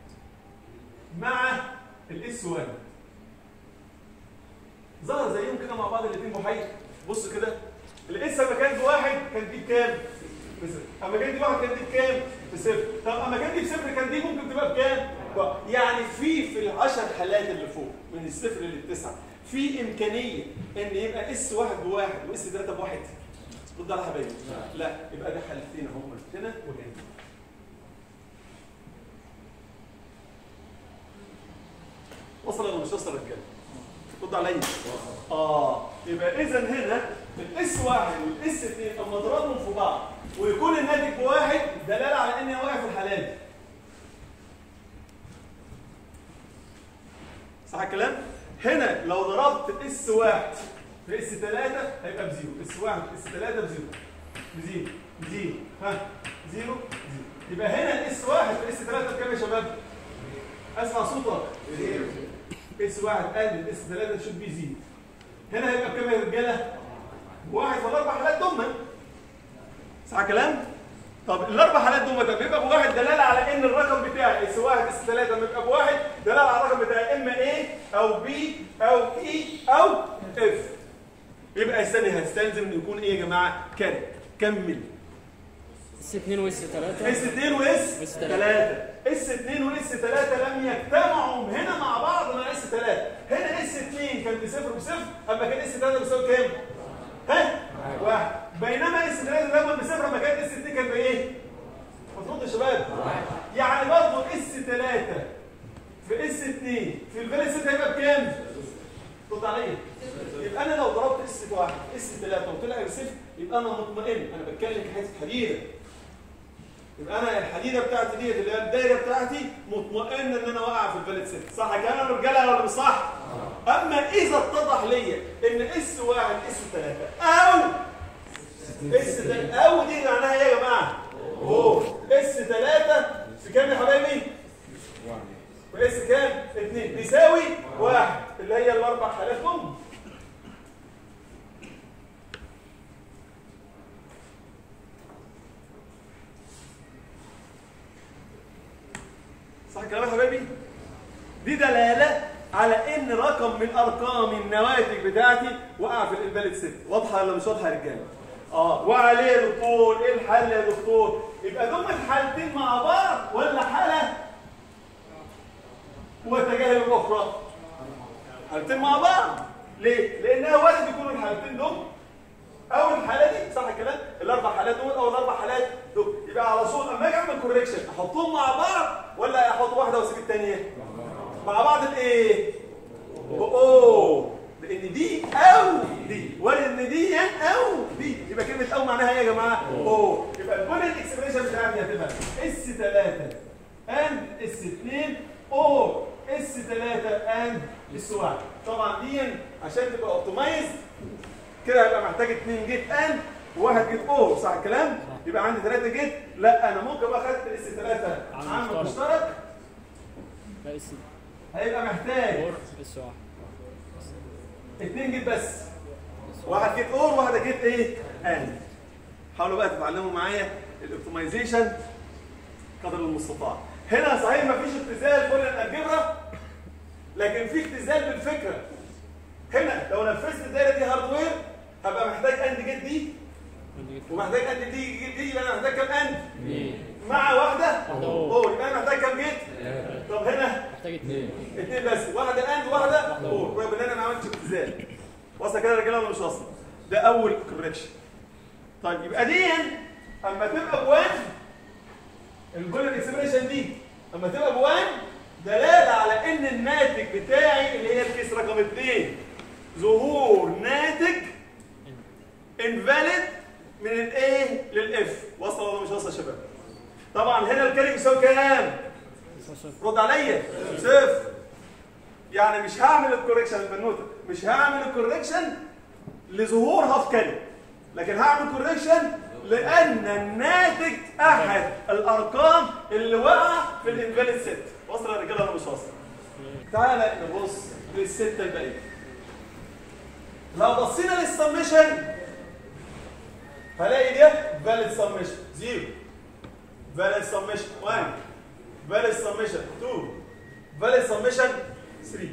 مع الاس 1 ظهر زيهم كده مع بعض الاثنين بحيث بص كده الاس لما كان بواحد كان دي بكام؟ بصفر اما كان دي واحد كان دي بكام؟ بصفر طب اما كان دي بصفر كان دي ممكن تبقى بكام؟ ب- يعني في في العشر حالات اللي فوق من الصفر للتسعه في امكانيه ان يبقى اس واحد بواحد واس ثلاثه بواحد رد على حبايبي لا يبقى ده حالتين اهو هنا وهنا وصل ولا مش وصل يا رجاله؟ رد عليا اه يبقى اذا هنا الاس واحد والاس اثنين اما اضربهم في بعض ويكون الناتج بواحد دلاله على اني واقع في الحالات دي. صح الكلام؟ هنا لو ضربت اس واحد في اس ثلاثة هيبقى بزيرو، اس واحد في اس ثلاثة بزيرو. بزيرو بزيرو ها زيرو زيرو يبقى هنا الاس واحد في اس ثلاثة بكام يا شباب؟ اسمع صوتك اس واحد قلل اس ثلاثة شوف بي زيرو هنا هيبقى بكام يا رجاله؟ واحد في الاربع حالات دول صح كلام؟ طب الاربع حالات دول طب يبقى بواحد دلاله على ان الرقم بتاعي اس واحد اس ثلاثه لما يبقى بواحد دلاله على الرقم بتاعي اما A او B او E او F يبقى استني هستلزم انه يكون ايه يا جماعه؟ كاري كمل اس 2 واس 3 اس 2 واس اس 3 اس 2 واس 3 لم يجتمعوا هنا مع بعض مع اس 3 هنا اس 2 كان بصفر بصفر اما كان اس 3 بيساوي كام؟ ها؟ واحد بينما اس 3 لما بصفر اما كان اس 2 كان بايه؟ المفروض يا شباب يعني برضه اس 3 في اس 2 في الفاليد 6 هيبقى بكام؟ رد عليا يبقى انا لو ضربت اس 1 اس 3 وطلع بصفر يبقى انا مطمئن انا بتكلم في حته حديده يبقى انا الحديده بتاعتي ديت اللي هي الدايره بتاعتي مطمئن ان انا واقع في الفاليد 6 صح كلام يا رجاله ولا مش صح؟ اما اذا اتضح لي ان اس واحد اس ثلاثة او اس تل- او دي معناها ايه يا جماعه؟ او اس ثلاثة في كام يا حبايبي؟ في اس كام؟ اثنين بيساوي واحد اللي هي الاربع حالات هم صح الكلام يا حبايبي؟ دي دلاله على ان رقم من ارقام النواتج بتاعتي وقع في الانفاليد ست واضحه ولا مش واضحه يا رجاله اه وعليه يا دكتور ايه الحل يا دكتور يبقى دول الحالتين مع بعض ولا حاله وتجاهل الاخرى حالتين مع بعض ليه لانها وارد يكونوا الحالتين دول او الحاله دي صح الكلام الاربع حالات دول او الاربع حالات دول يبقى على طول اما اجي اعمل كوريكشن احطهم مع بعض ولا احط واحده واسيب الثانيه مع بعض الايه اوه لان دي او دي ولا ان دي او دي يبقى كلمه او معناها ايه يا جماعه اوه يبقى كل الاكسبريشن بتاعتي هتبقى اس 3 اند اس 2 او اس 3 اند اس 1 طبعا دي عشان تبقى اوبتمايز كده هيبقى محتاج 2 جيت ان وواحد جيت او صح الكلام يبقى عندي 3 جيت لا انا ممكن بقى خدت اس 3 عامل عامل مشترك. مشترك لا اس هيبقى محتاج فور اس واحد اتنين جيت بس واحد جيت اور واحد جيت ايه ان حاولوا بقى تتعلموا معايا الاوبتمايزيشن قدر المستطاع هنا صحيح ما فيش ابتذال كل الالجبرا لكن في اختزال بالفكره هنا لو نفذت الدايره دي هاردوير هبقى محتاج اند جيت دي ومحتاج اند دي جيت دي يبقى انا محتاج كام اند مع واحده واحدة اور يبقى انا محتاج كام جيت طب هنا محتاج اتنين اثنين بس واحده اند وواحده اور رغم ان انا ما عملتش ابتذال واصله كده يا رجاله ولا مش واصله ده اول كوركشن طيب يبقى دي اما تبقى بوان الجول الاكسبريشن دي اما تبقى بوان دلاله على ان الناتج بتاعي اللي هي الكيس رقم اثنين ظهور ناتج انفاليد من الايه للاف واصله ولا مش واصله يا شباب طبعا هنا الكاري بيساوي كام رد عليا صفر يعني مش هعمل الكوريكشن البنوته مش هعمل الكوريكشن لظهور هاف كاري لكن هعمل كوريكشن لان الناتج احد الارقام اللي وقع في الانفاليد ست وصل يا رجاله ولا مش واصل تعالى نبص للسته الباقيه لو بصينا للسمشن هلاقي ده فاليد سمشن زيرو فاليد سمشن 1 فاليد سمشن 2 فاليد سمشن 3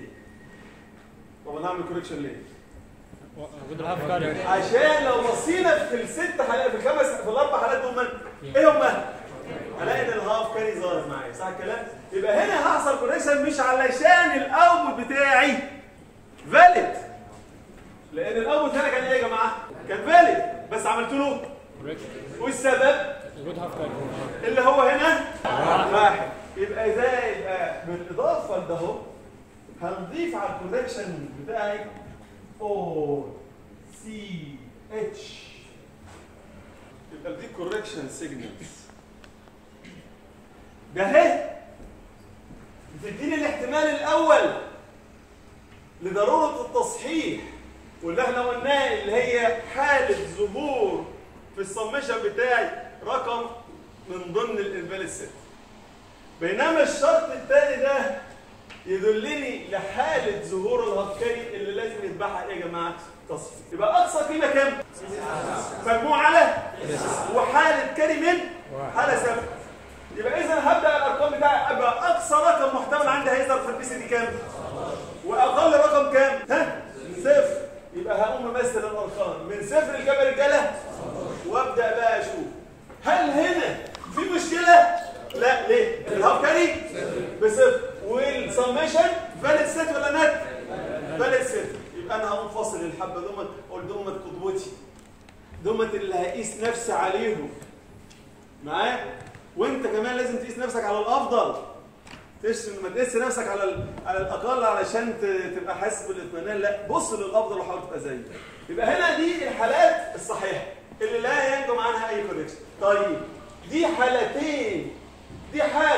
طب انا هعمل كوريكشن ليه؟ وجود الهاف كاري عشان لو بصينا في الست حالات في الخمس في الاربع حالات دول ايه هم؟ هلاقي ان الهاف كاري ظاهر معايا صح الكلام؟ يبقى هنا هحصل كوريكشن مش علشان الاوت بتاعي فاليد لان الاوت هنا كان ايه يا جماعه؟ كان فاليد بس عملت له والسبب وجود هاف كاري اللي هو هنا واحد يبقى ده يبقى بالاضافه لده اهو هنضيف على الكوريكشن بتاعي او سي اتش يبقى دي كوريكشن سيجنالز ده اهي بتديني الاحتمال الاول لضروره التصحيح واللي احنا قلناه اللي هي حاله ظهور في السمشن بتاعي رقم من ضمن الانفاليد ست بينما الشرط الثاني ده يدلني لحاله ظهور الهكري اللي لازم يتبعها ايه يا جماعه؟ تصحيح يبقى اقصى قيمه كام؟ مجموع على وحاله كري من حاله ثابته يبقى اذا هبدا الارقام بتاعي ابقى اقصى رقم محتمل عندي هيظهر في البي سي دي كام؟ واقل رقم كام؟ ها؟ صفر يبقى هقوم امثل الارقام من صفر لكام يا رجاله؟ وابدا بقى اشوف هل هنا في مشكله؟ لا ليه؟ الهاف كاري بصفر والسمشن فاليد ست ولا نت؟ فاليد ست يبقى انا هقوم فاصل الحبه دمت اقول دمت قدوتي دمت اللي هقيس نفسي عليهم معايا؟ وانت كمان لازم تقيس نفسك على الافضل تقيس ما تقيس نفسك على ال- على الاقل علشان ت- تبقى حاسس بالاطمئنان لا بص للافضل وحاول تبقى زيه يبقى هنا دي الحالات الصحيحه اللي لا ينجم عنها اي كوريكشن طيب دي حالتين دي حاله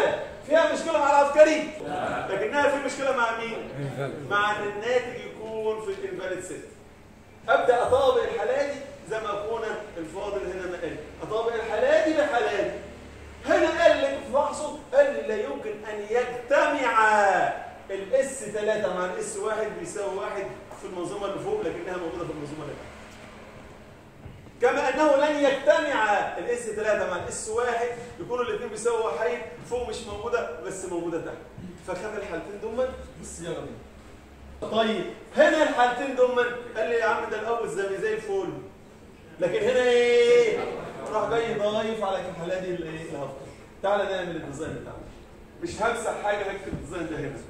فيها مشكله مع العسكري لكنها في مشكله مع مين مع ان الناتج يكون في الانفاليد سيت ابدا اطابق الحالاتي زي ما اخونا الفاضل هنا ما قال اطابق الحالاتي بحالاتي هنا قال لك في فحصه قال لي لا يمكن ان يجتمع الاس 3 مع الاس 1 بيساوي 1 في المنظومه اللي فوق لكنها موجوده في المنظومه اللي تحت كما انه لن يجتمع الاس 3 مع الاس 1 يكونوا الاثنين بيساووا 1 فوق مش موجوده بس موجوده تحت فخد الحالتين دول بالصياغه دي طيب هنا الحالتين دول قال لي يا عم ده الاول زي زي الفل لكن هنا ايه راح جاي ضايف على الحاله دي الايه الهفطه تعالى نعمل الديزاين بتاعنا مش همسح حاجه هكتب الديزاين ده هنا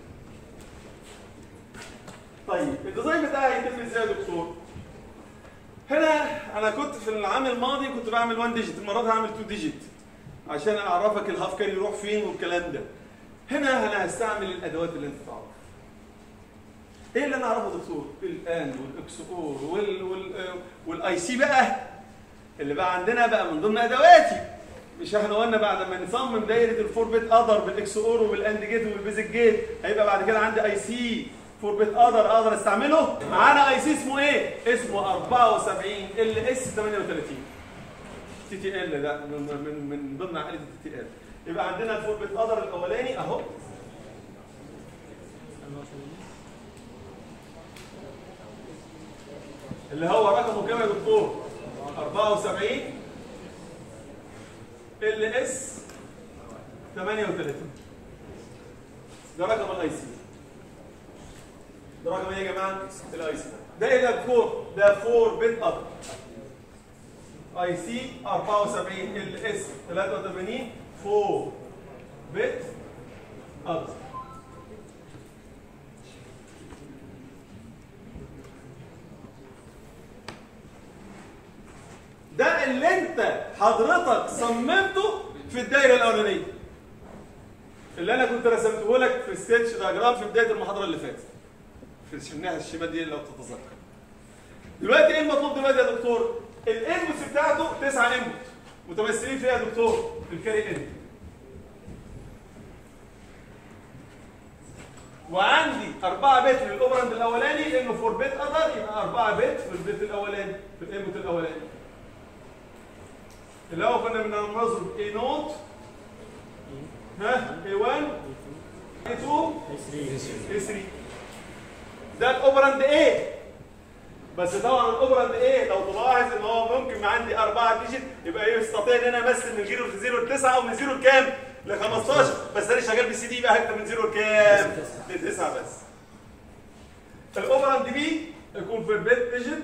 طيب الديزاين بتاعي هيتم ازاي يا دكتور هنا انا كنت في العام الماضي كنت بعمل 1 ديجيت المره دي هعمل 2 ديجيت عشان اعرفك الهاف كان يروح فين والكلام ده هنا انا هستعمل الادوات اللي انت تعرفها ايه اللي انا اعرفه دكتور الاند والاكس اور وال وال والاي سي بقى اللي بقى عندنا بقى من ضمن ادواتي مش احنا قلنا بعد ما نصمم دايره الفور بيت اذر بالاكس اور وبالاند جيت وبالبيزك جيت هيبقى بعد كده عندي اي سي فور بيت اذر اقدر استعمله معانا اي سي اسمه ايه؟ اسمه 74 ال اس 38 تي تي ال ده من من من ضمن عائله التي تي ال يبقى عندنا الفور بيت اذر الاولاني اهو اللي هو رقمه كام يا دكتور؟ 74 ال اس 38 ده رقم الاي سي ده رقم ايه يا جماعه؟ الاي سي ده ايه ده الكور؟ ده 4 بت اب اي سي 74 ال اس 83 4 بت اب ده اللي انت حضرتك صممته في الدايره الاولانيه اللي انا كنت رسمته لك في السكتش دياجرام في بدايه المحاضره اللي فاتت في الناحيه الشمال دي لو تتذكر دلوقتي ايه المطلوب دلوقتي يا دكتور الانبوتس بتاعته تسعة انبوت متمثلين فيها يا دكتور في الكاري ان وعندي 4 بت للاوبراند الاولاني لانه 4 بت اذر يبقى 4 بت في البت الاولاني في الانبوت الاولاني اللي هو كنا بننظم A نوت ها A1 A2 A3 ده الاوبراند A بس طبعا الاوبراند A لو تلاحظ ان هو ممكن عندي اربعه ديجيت يبقى يستطيع ان انا امثل من 0 ل 0 ل 9 او من 0 لكام؟ ل 15 بس انا شغال بسي دي يبقى هكتب من 0 لكام؟ ل 9 بس الاوبراند B يكون في البيت ديجيت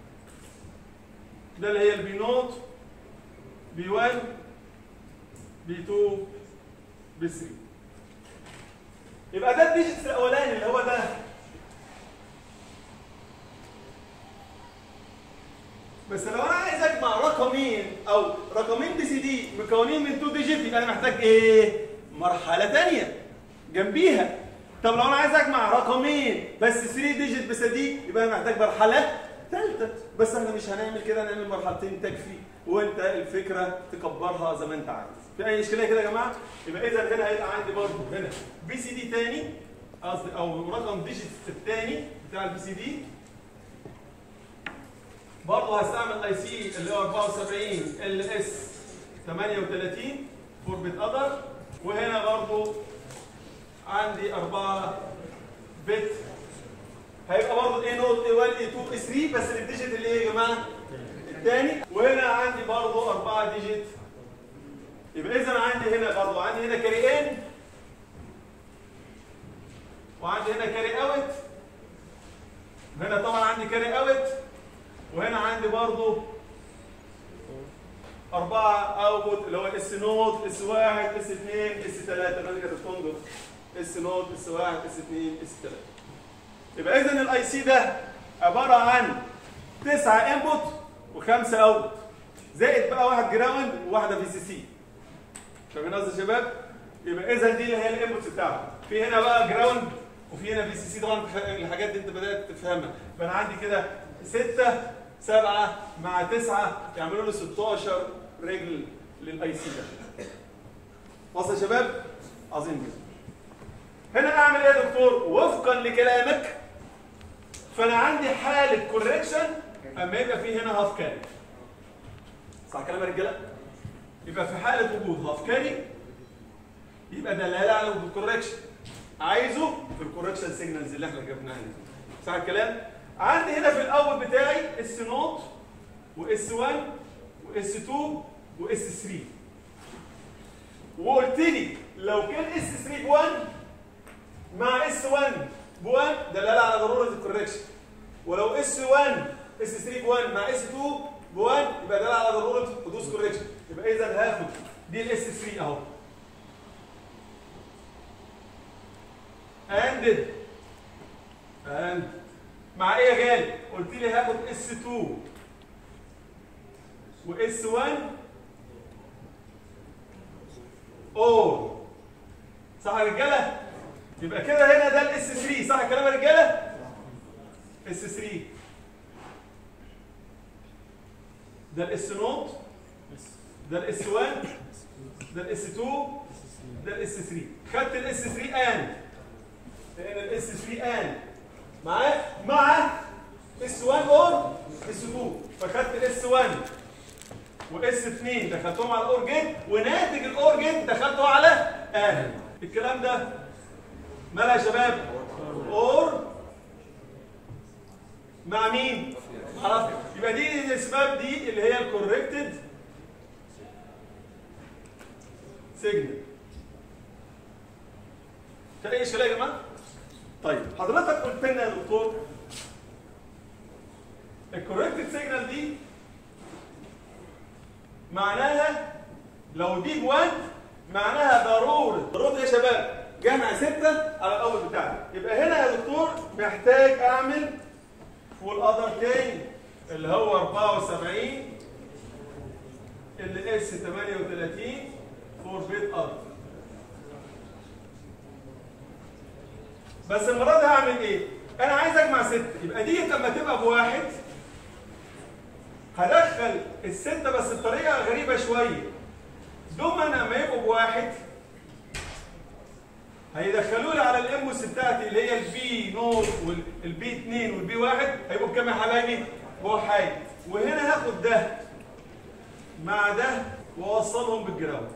ده اللي هي البي نوت بي 1 بي 2 بي 3 يبقى ده الديجيتس الاولاني اللي هو ده بس لو انا عايز اجمع رقمين او رقمين بي سي دي مكونين من 2 ديجيت يبقى انا محتاج ايه؟ مرحله ثانيه جنبيها طب لو انا عايز اجمع رقمين بس 3 ديجيت بس دي يبقى انا محتاج مرحله ثالثه بس احنا مش هنعمل كده نعمل مرحلتين تكفي وانت الفكره تكبرها زي ما انت عايز في اي اشكاليه كده يا جماعه يبقى اذا هنا هيبقى عندي برضه هنا بي سي دي ثاني قصدي او رقم ديجيت الثاني بتاع البي سي دي برضه هستعمل اي سي اللي هو 74 ال اس 38 فور بت اذر وهنا برضه عندي 4 بت هيبقى برضه ايه نوت اي 1 اي 2 اي 3 بس الديجيت اللي ايه يا جماعه؟ الثاني وهنا عندي برضه 4 ديجيت يبقى اذا عندي هنا برضه عندي هنا كاري ان وعندي هنا كاري اوت هنا طبعا عندي كاري اوت وهنا عندي برضه أربعة أوتبوت اللي هو اس نوت اس واحد اس اثنين اس ثلاثة أنا كده تفندق اس نوت اس واحد اس اثنين اس ثلاثة يبقى إذا الأي سي ده عبارة عن تسعة انبوت وخمسة اوتبوت زائد بقى واحد جراوند وواحدة في سي سي فاهمين قصدي يا شباب؟ يبقى إذا دي اللي هي الانبوتس بتاعته في هنا بقى جراوند وفي هنا في سي سي طبعا الحاجات دي أنت بدأت تفهمها فأنا عندي كده ستة سبعة مع تسعة يعملوا له 16 رجل للاي سي ده. وصل يا شباب؟ عظيم جدا هنا اعمل ايه يا دكتور وفقا لكلامك فانا عندي حاله كوريكشن اما يبقى في هنا هاف كاري صح كلام يا رجاله يبقى في حاله وجود هاف كاري يبقى دلاله على وجود كوريكشن عايزه في الكوريكشن سيجنالز اللي احنا جبناها دي صح الكلام عندي هنا في الاول بتاعي اس نوت واس 1 واس 2 واس 3 وقلت لي لو كان اس 3 ب 1 مع اس 1 ب 1 دلاله على ضروره الكوريكشن ولو اس 1 اس 3 ب 1 مع اس 2 ب 1 يبقى دلاله على ضروره حدوث كوريكشن يبقى اذا هاخد دي الاس 3 اهو اندد اند مع ايه يا غالي؟ قلت لي هاخد اس 2 واس 1 اور صح يا رجاله؟ يبقى كده هنا ده الاس 3 صح الكلام يا رجاله؟ اس 3 ده الاس نوت ده الاس 1 ده الاس 2 ده الاس 3 خدت الاس 3 ان لان الاس 3 ان معاه مع اس 1 اور اس 2 فخدت الاس 1 واس 2 دخلتهم على الاور جيت وناتج الاور جيت دخلته على ان الكلام ده مالها يا شباب اور مع مين خلاص يبقى دي الاسباب دي اللي هي الكوركتد سيجنال في اي اشكاليه يا جماعه طيب حضرتك قلت لنا يا دكتور الكوركتد سيجنال دي معناها لو دي بوان معناها ضروره ضروره ايه يا شباب جمع ستة على الاول بتاعنا يبقى هنا يا دكتور محتاج اعمل فول اذر تاني اللي هو 74 اللي اس 38 فور بيت اذر بس المره دي هعمل ايه؟ انا عايز اجمع ستة يبقى دي لما تبقى بواحد هدخل الستة بس بطريقة غريبة شوية دوما لما يبقوا بواحد هيدخلوا لي على الاموس بتاعتي اللي هي البي نوت والبي 2 والبي 1 هيبقوا بكام يا حبايبي؟ بواحد وهنا هاخد ده مع ده واوصلهم بالجراوند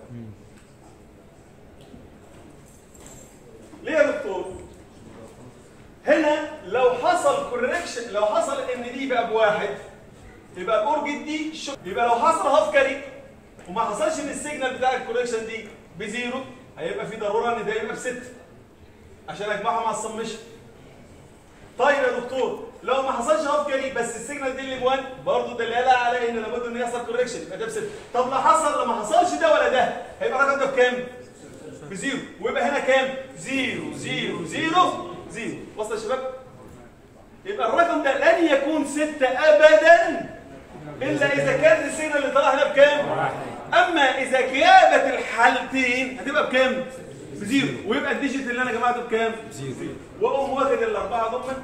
ليه يا دكتور؟ هنا لو حصل كوركشن لو حصل ان دي بقى بواحد يبقى الاورجن دي شو يبقى لو حصل هاف كاري وما حصلش ان السيجنال بتاع الكوركشن دي بزيرو هيبقى في ضروره ان ده يبقى بستة عشان اجمعها مع السمشن طيب يا دكتور لو ما حصلش هاف كاري بس السيجنال دي اللي بوان برضه دلاله على ان لابد ان يحصل كوركشن يبقى ده بستة طب لو حصل لو ما حصلش ده ولا ده هيبقى الرقم ده بكام؟ بزيرو ويبقى هنا كام؟ زيرو زيرو زيرو زيرو وصل يا شباب؟ يبقى الرقم ده لن يكون ستة أبدا إلا إذا كان السيجنال اللي طلع هنا بكام؟ أما إذا جابت الحالتين هتبقى بكام؟ بزيرو ويبقى الديجيت اللي أنا جمعته بكام؟ زيرو وأقوم واخد الأربعة ضمن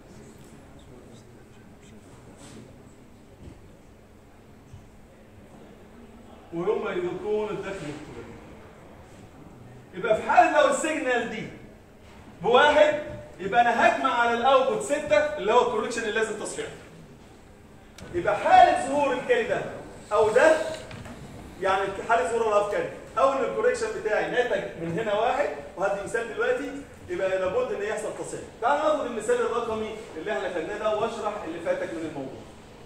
وهم يدركون الدخل الالكتروني يبقى في حاله لو السيجنال دي بواحد يبقى انا هجمع على الاوتبوت 6 اللي هو الكوركشن اللي لازم تصحيحه يبقى حاله ظهور الكاري ده او ده يعني حاله ظهور الهاف كاري او ان الكوركشن بتاعي ناتج من هنا واحد وهدي مثال دلوقتي يبقى لابد ان يحصل تصحيح تعال ناخد المثال الرقمي اللي احنا خدناه ده واشرح اللي فاتك من الموضوع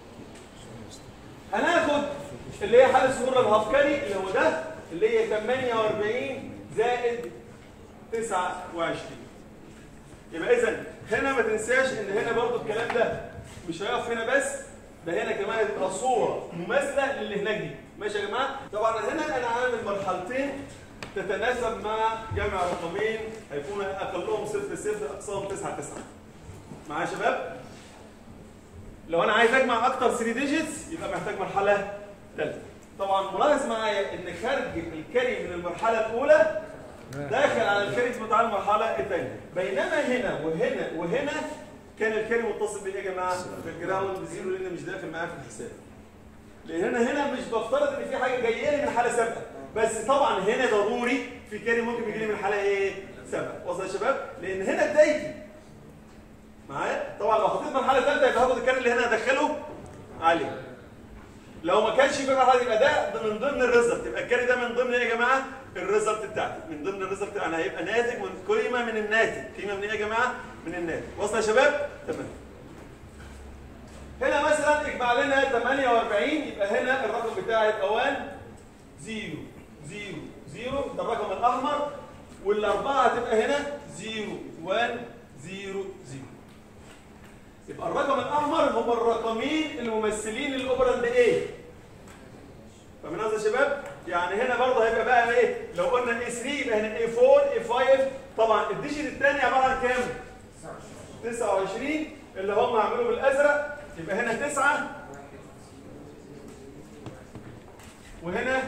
هناخد اللي هي حاله ظهور الهاف كاري اللي هو ده اللي هي 48 زائد 29 يبقى اذا هنا ما تنساش ان هنا برضو الكلام ده مش هيقف هنا بس ده هنا كمان هتبقى صوره مماثله للي هناك دي ماشي يا جماعه طبعا هنا انا عامل مرحلتين تتناسب مع جمع رقمين هيكون اقلهم 0 0 اقصاهم 9 9 معايا يا شباب لو انا عايز اجمع اكتر 3 ديجيتس يبقى محتاج مرحله ثالثه طبعا ملاحظ معايا ان خارج الكاري من المرحله الاولى داخل على الكاري بتاع المرحله الثانيه بينما هنا وهنا وهنا كان الكاري متصل بايه يا جماعه في الجراوند بزيرو لان مش داخل معايا في الحساب لان هنا هنا مش بفترض ان في حاجه جايه لي من حاله سابقه بس طبعا هنا ضروري في كاري ممكن يجي لي من الحاله ايه؟ سبعه وصل يا شباب؟ لان هنا بدايتي معايا؟ طبعا لو حطيت مرحله ثالثه يبقى هاخد الكاري اللي هنا ادخله عليه لو ما كانش في مرحله يبقى ده ده من ضمن الريزلت يبقى الكاري ده من ضمن ايه يا جماعه؟ الريزلت بتاعتي من ضمن الريزلت انا هيبقى ناتج من قيمه من الناتج قيمه من ايه يا جماعه؟ من الناتج وصل يا شباب؟ تمام هنا مثلا اجمع لنا 48 يبقى هنا الرقم بتاعي يبقى 1 0 0 0 ده الرقم الاحمر والاربعه هتبقى هنا 0 1 0 0 يبقى الرقم الاحمر هم الرقمين الممثلين للاوبراند ايه فاهمين قصدي يا شباب؟ يعني هنا برضه هيبقى بقى ايه؟ لو قلنا اي 3 يبقى هنا اي 4 اي 5 طبعا الديجيت الثاني عباره عن كام؟ 29 اللي هم عملوه بالازرق يبقى هنا 9 وهنا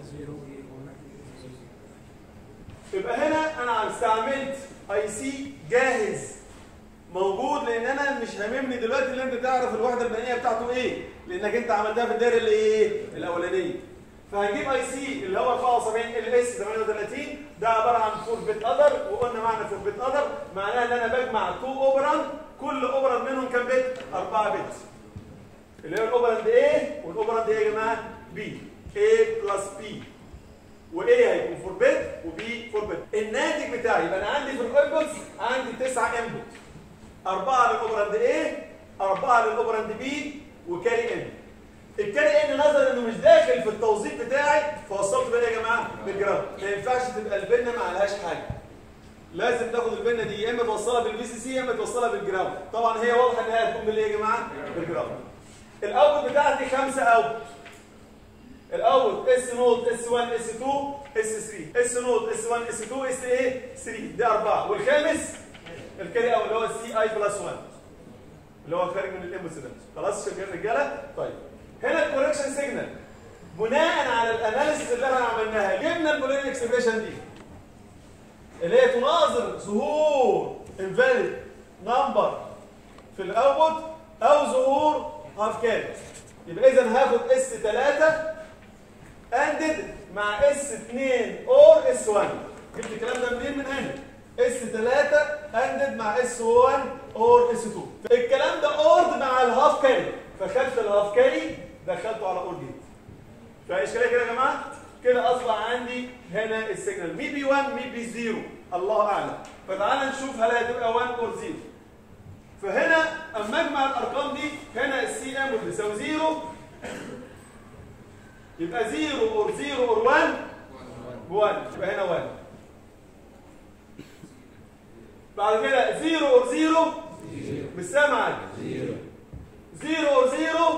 يبقى هنا انا استعملت اي سي جاهز موجود لان انا مش هاممني دلوقتي ان انت تعرف الوحده البنائيه بتاعته ايه لانك انت عملتها في الدايره اللي ايه الاولانيه فهنجيب اي سي اللي هو 74 ال اس 38 ده عباره عن فور بيت اذر وقلنا معنى فور بيت اذر معناها ان انا بجمع تو اوبران كل اوبران منهم كام بت 4 بت اللي هو الاوبراند A والاوبراند ايه يا جماعه B A بلس B و A هيكون فور بت و B فور بت الناتج بتاعي يبقى انا عندي في الانبوتس عندي 9 انبوت أربعة للأوبراند A أربعة للأوبراند B وكاري إن الكاري إن نظرا إنه مش داخل في التوظيف بتاعي فوصلت بقى يا جماعة بالجرام ما ينفعش تبقى البنة ما عليهاش حاجة لازم تاخد البنة دي يا إما توصلها بالبي سي سي يا إما توصلها بالجرام طبعا هي واضحة إن هي هتكون بالإيه يا جماعة؟ بالجرام الأوت بتاعتي خمسة أوت الاول اس نوت اس 1 اس 2 اس 3 اس نوت اس 1 اس 2 اس ايه 3 دي اربعه والخامس الكاري او اللي هو السي اي بلس 1 اللي هو خارج من الامبوس ده خلاص شغال رجاله طيب هنا الكوركشن سيجنال بناء على الاناليسيس اللي احنا عملناها جبنا البولين اكسبريشن دي اللي هي تناظر ظهور انفاليد نمبر في الاوتبوت او ظهور هاف كاري يبقى اذا هاخد اس 3 اندد مع اس 2 اور اس 1 جبت الكلام ده منين من هنا اس 3 اندد مع اس 1 اور اس 2 الكلام ده اورد مع الهاف كاري فخدت الهاف كاري دخلته على اور جيت فاي اشكاليه كده يا جماعه كده اصبح عندي هنا السيجنال مي بي 1 مي بي 0 الله اعلم فتعال نشوف هل هتبقى 1 اور 0 فهنا اما اجمع الارقام دي هنا السي ام بتساوي 0 يبقى 0 اور 0 اور 1 ب 1 يبقى هنا 1 بعد كده 0 اور 0 مش سامعك 0 اور 0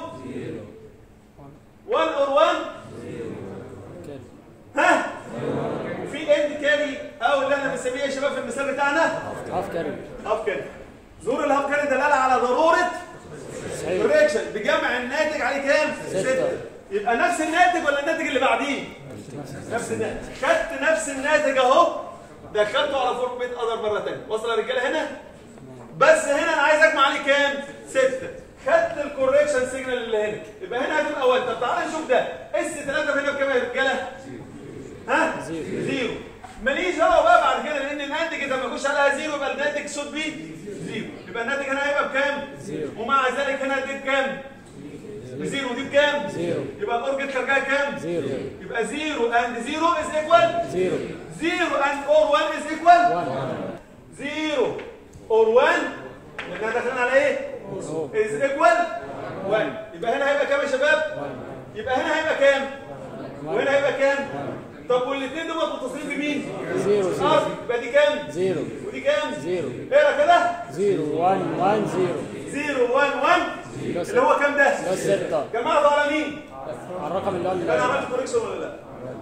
1 اور 1 كده ها وفي اند كاري او اللي احنا بنسميه يا شباب في المثال بتاعنا هاف كاري هاف كاري ظهور الهاف كاري دلاله على ضروره صحيح كوريكشن بجمع الناتج عليه كام؟ ستة. ستة يبقى نفس الناتج ولا الناتج اللي بعديه؟ نفس الناتج خدت نفس الناتج اهو دخلته على فور بيت اذر مره ثانيه وصل يا رجاله هنا؟ بس هنا انا عايز اجمع عليه كام؟ ستة خدت الكوريكشن سيجنال اللي هنا يبقى هنا هتبقى 1 طب تعالى نشوف ده اس 3 هنا بكام يا رجاله؟ ها؟ زيرو. زيرو ماليش دعوه بقى بعد كده لان الناتج اذا ما يخش عليها زيرو يبقى الناتج شوت بي زيرو يبقى الناتج هنا هيبقى بكام؟ زيرو. ومع ذلك هنا دي بكام؟ بزيرو ودي بكام؟ زيرو. يبقى الاورجت خارجها كام؟ زيرو يبقى زيرو اند زيرو از ايكوال زيرو زيرو اند اور 1 از ايكوال وان زيرو اور 1 لان احنا داخلين على ايه؟ أوه. از ايكوال 1 يبقى هنا هيبقى كام يا شباب؟ وان يبقى هنا هيبقى كام؟ وهنا هيبقى كام؟ طب والاثنين دول متصلين بمين؟ زيرو زيرو اه يبقى دي كام؟ زيرو ودي كام؟ زيرو اقرا كده زيرو وان وان زيرو 0 1 1 اللي هو كام ده؟ ده ستة جمعته على مين؟ الرقم اللي هو انا اللي عملت كوريكشن ولا لا؟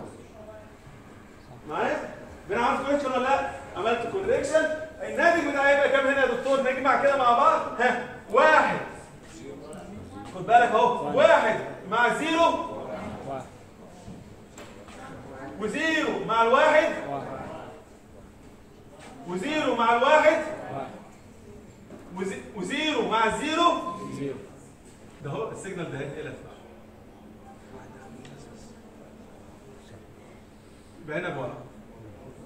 معايا؟ انا عملت كوريكشن ولا لا؟ عملت كوريكشن الناتج بتاعي هيبقى كام هنا يا دكتور؟ نجمع كده مع بعض ها واحد خد بالك اهو واحد مع زيرو واحد وزيرو مع الواحد واحد وزيرو مع الواحد واحد وزي- وزيرو مع الزيرو زيرو ده هو السيجنال ده هيتقلب يبقى هنا بواحد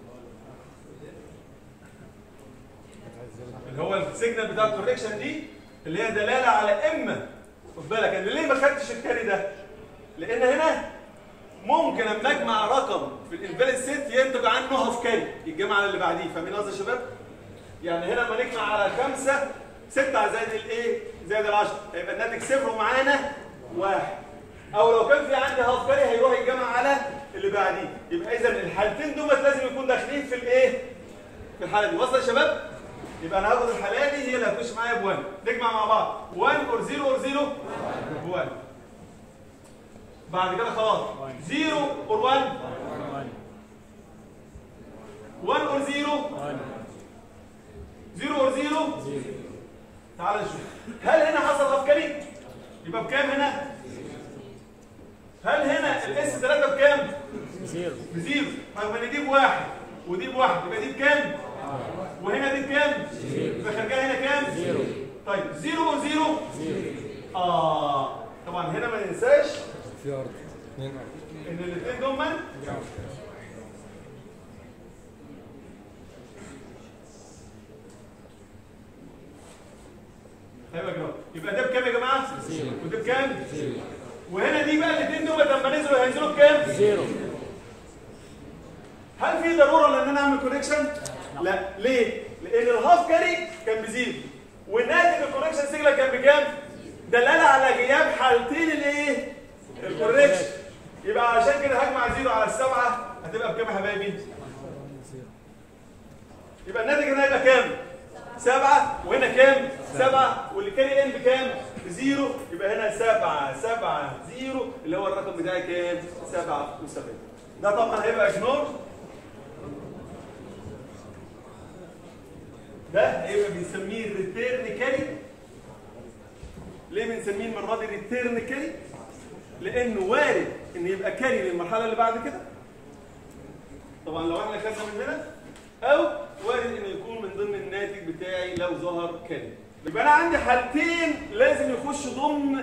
السيجنال بتاع الكوريكشن دي اللي هي دلاله على اما خد بالك انا ليه ما خدتش الكاري ده؟ لان هنا ممكن اما اجمع رقم في الانفاليد سيت ينتج عنه هاف كاري يتجمع على اللي بعديه فاهمين قصدي يا شباب؟ يعني هنا لما نجمع على خمسه سته زائد الايه؟ زائد العشره هيبقى الناتج صفر ومعانا واحد او لو كان في عندي هاف كاري هيروح يتجمع على اللي بعديه يبقى اذا الحالتين دول لازم يكون داخلين في الايه؟ في الحاله دي وصل يا شباب؟ يبقى انا هاخد الحاله دي هي اللي هتخش معايا ب 1 نجمع مع بعض 1 اور 0 اور 0 ب 1 بعد كده خلاص 0 اور 1 1 اور 0 0 اور 0 تعال نشوف هل هنا حصل عسكري يبقى بكام هنا هل هنا الاس 3 بكام زيرو بزيرو طيب ما دي بواحد ودي بواحد يبقى دي بكام وهنا دي بكام يبقى خارجها هنا كام زيرو طيب زيرو وزيرو زيرو اه طبعا هنا ما ننساش في ارض اثنين ارض ان الاثنين دول من هيبقى كده يبقى ده بكام يا جماعه زيرو. وده بكام زيرو وهنا دي بقى الاثنين دول لما نزلوا هينزلوا بكام زيرو هل في ضروره ان انا اعمل كونكشن لا ليه لان الهاف كاري كان بزيرو وناتج الكونكشن سيجنال كان بكام دلاله على غياب حالتين الايه الكوركشن يبقى عشان كده هجمع زيرو على السبعه هتبقى بكام يا حبايبي يبقى الناتج هنا هيبقى كام سبعة وهنا كام سبعة واللي كان ان بكام بزيرو يبقى هنا سبعة سبعة زيرو اللي هو الرقم بتاعي كام سبعة وسبعين ده طبعا هيبقى اجنور ده هيبقى بنسميه الريتيرن كاري ليه بنسميه المره دي ريتيرن كاري لانه وارد ان يبقى كاري للمرحله اللي بعد كده طبعا لو احنا خدنا من هنا او وارد انه يكون من ضمن الناتج بتاعي لو ظهر كاري يبقى انا عندي حالتين لازم يخشوا ضمن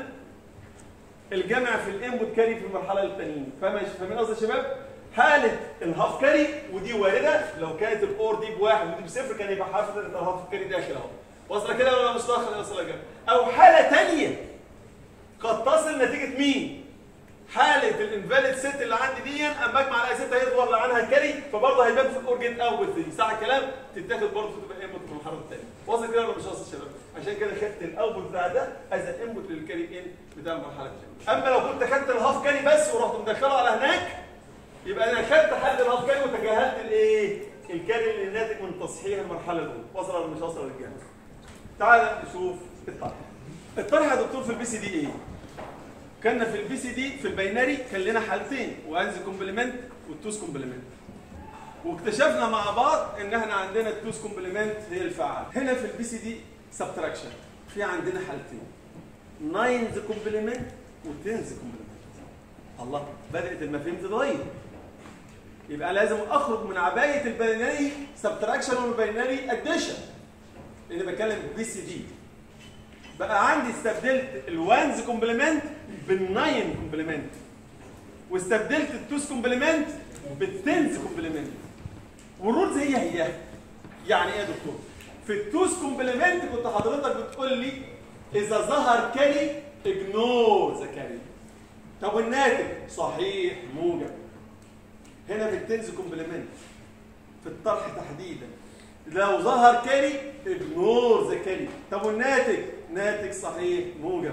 الجمع في الانبوت كاري في المرحله الثانيه فاهم فاهمين قصدي يا شباب حاله الهاف كاري ودي وارده لو كانت الاور دي بواحد ودي بصفر كان يبقى حافظ ان الهاف كاري داخل اهو واصله كده ولا مش داخل واصله كده او حاله ثانيه قد تصل نتيجه مين حاله الانفاليد ست اللي عندي دي اما اجمع على ست هيظهر لعنها الكاري فبرضه هيبان في الاورجن اول دي صح الكلام تتاخد برضه تبقى انبوت في المرحله الثانيه واصل كده ولا مش واصل يا شباب عشان كده خدت الاوتبوت بتاع ده از انبوت للكاري ان بتاع المرحله الثانيه اما لو كنت خدت الهاف كاري بس ورحت مدخله على هناك يبقى انا خدت حد الهاف كاري وتجاهلت الايه الكاري اللي ناتج من تصحيح المرحله الاولى واصل ولا مش واصل يا رجاله تعال نشوف الطرح الطرح يا دكتور في البي سي دي ايه كنا في البي سي دي في البيناري كان لنا حالتين وانز كومبلمنت والتوز كومبلمنت واكتشفنا مع بعض ان احنا عندنا التوز كومبلمنت هي الفعال هنا في البي سي دي سبتراكشن في عندنا حالتين ناينز كومبلمنت وتنز كومبلمنت الله بدات المفاهيم تتغير يبقى لازم اخرج من عبايه البيناري سبتراكشن والبيناري اديشن لان بتكلم بي سي دي بقى عندي استبدلت الوانز كومبلمنت بالناين كومبلمنت واستبدلت التوز كومبلمنت بالتنز كومبلمنت والرولز هي هي يعني ايه يا دكتور في التوز كومبلمنت كنت حضرتك بتقول لي اذا ظهر كاري اجنور ذا كاري طب والناتج صحيح موجب هنا في التنز كومبلمنت في الطرح تحديدا لو ظهر كاري اجنور ذا كاري طب والناتج ناتج صحيح موجب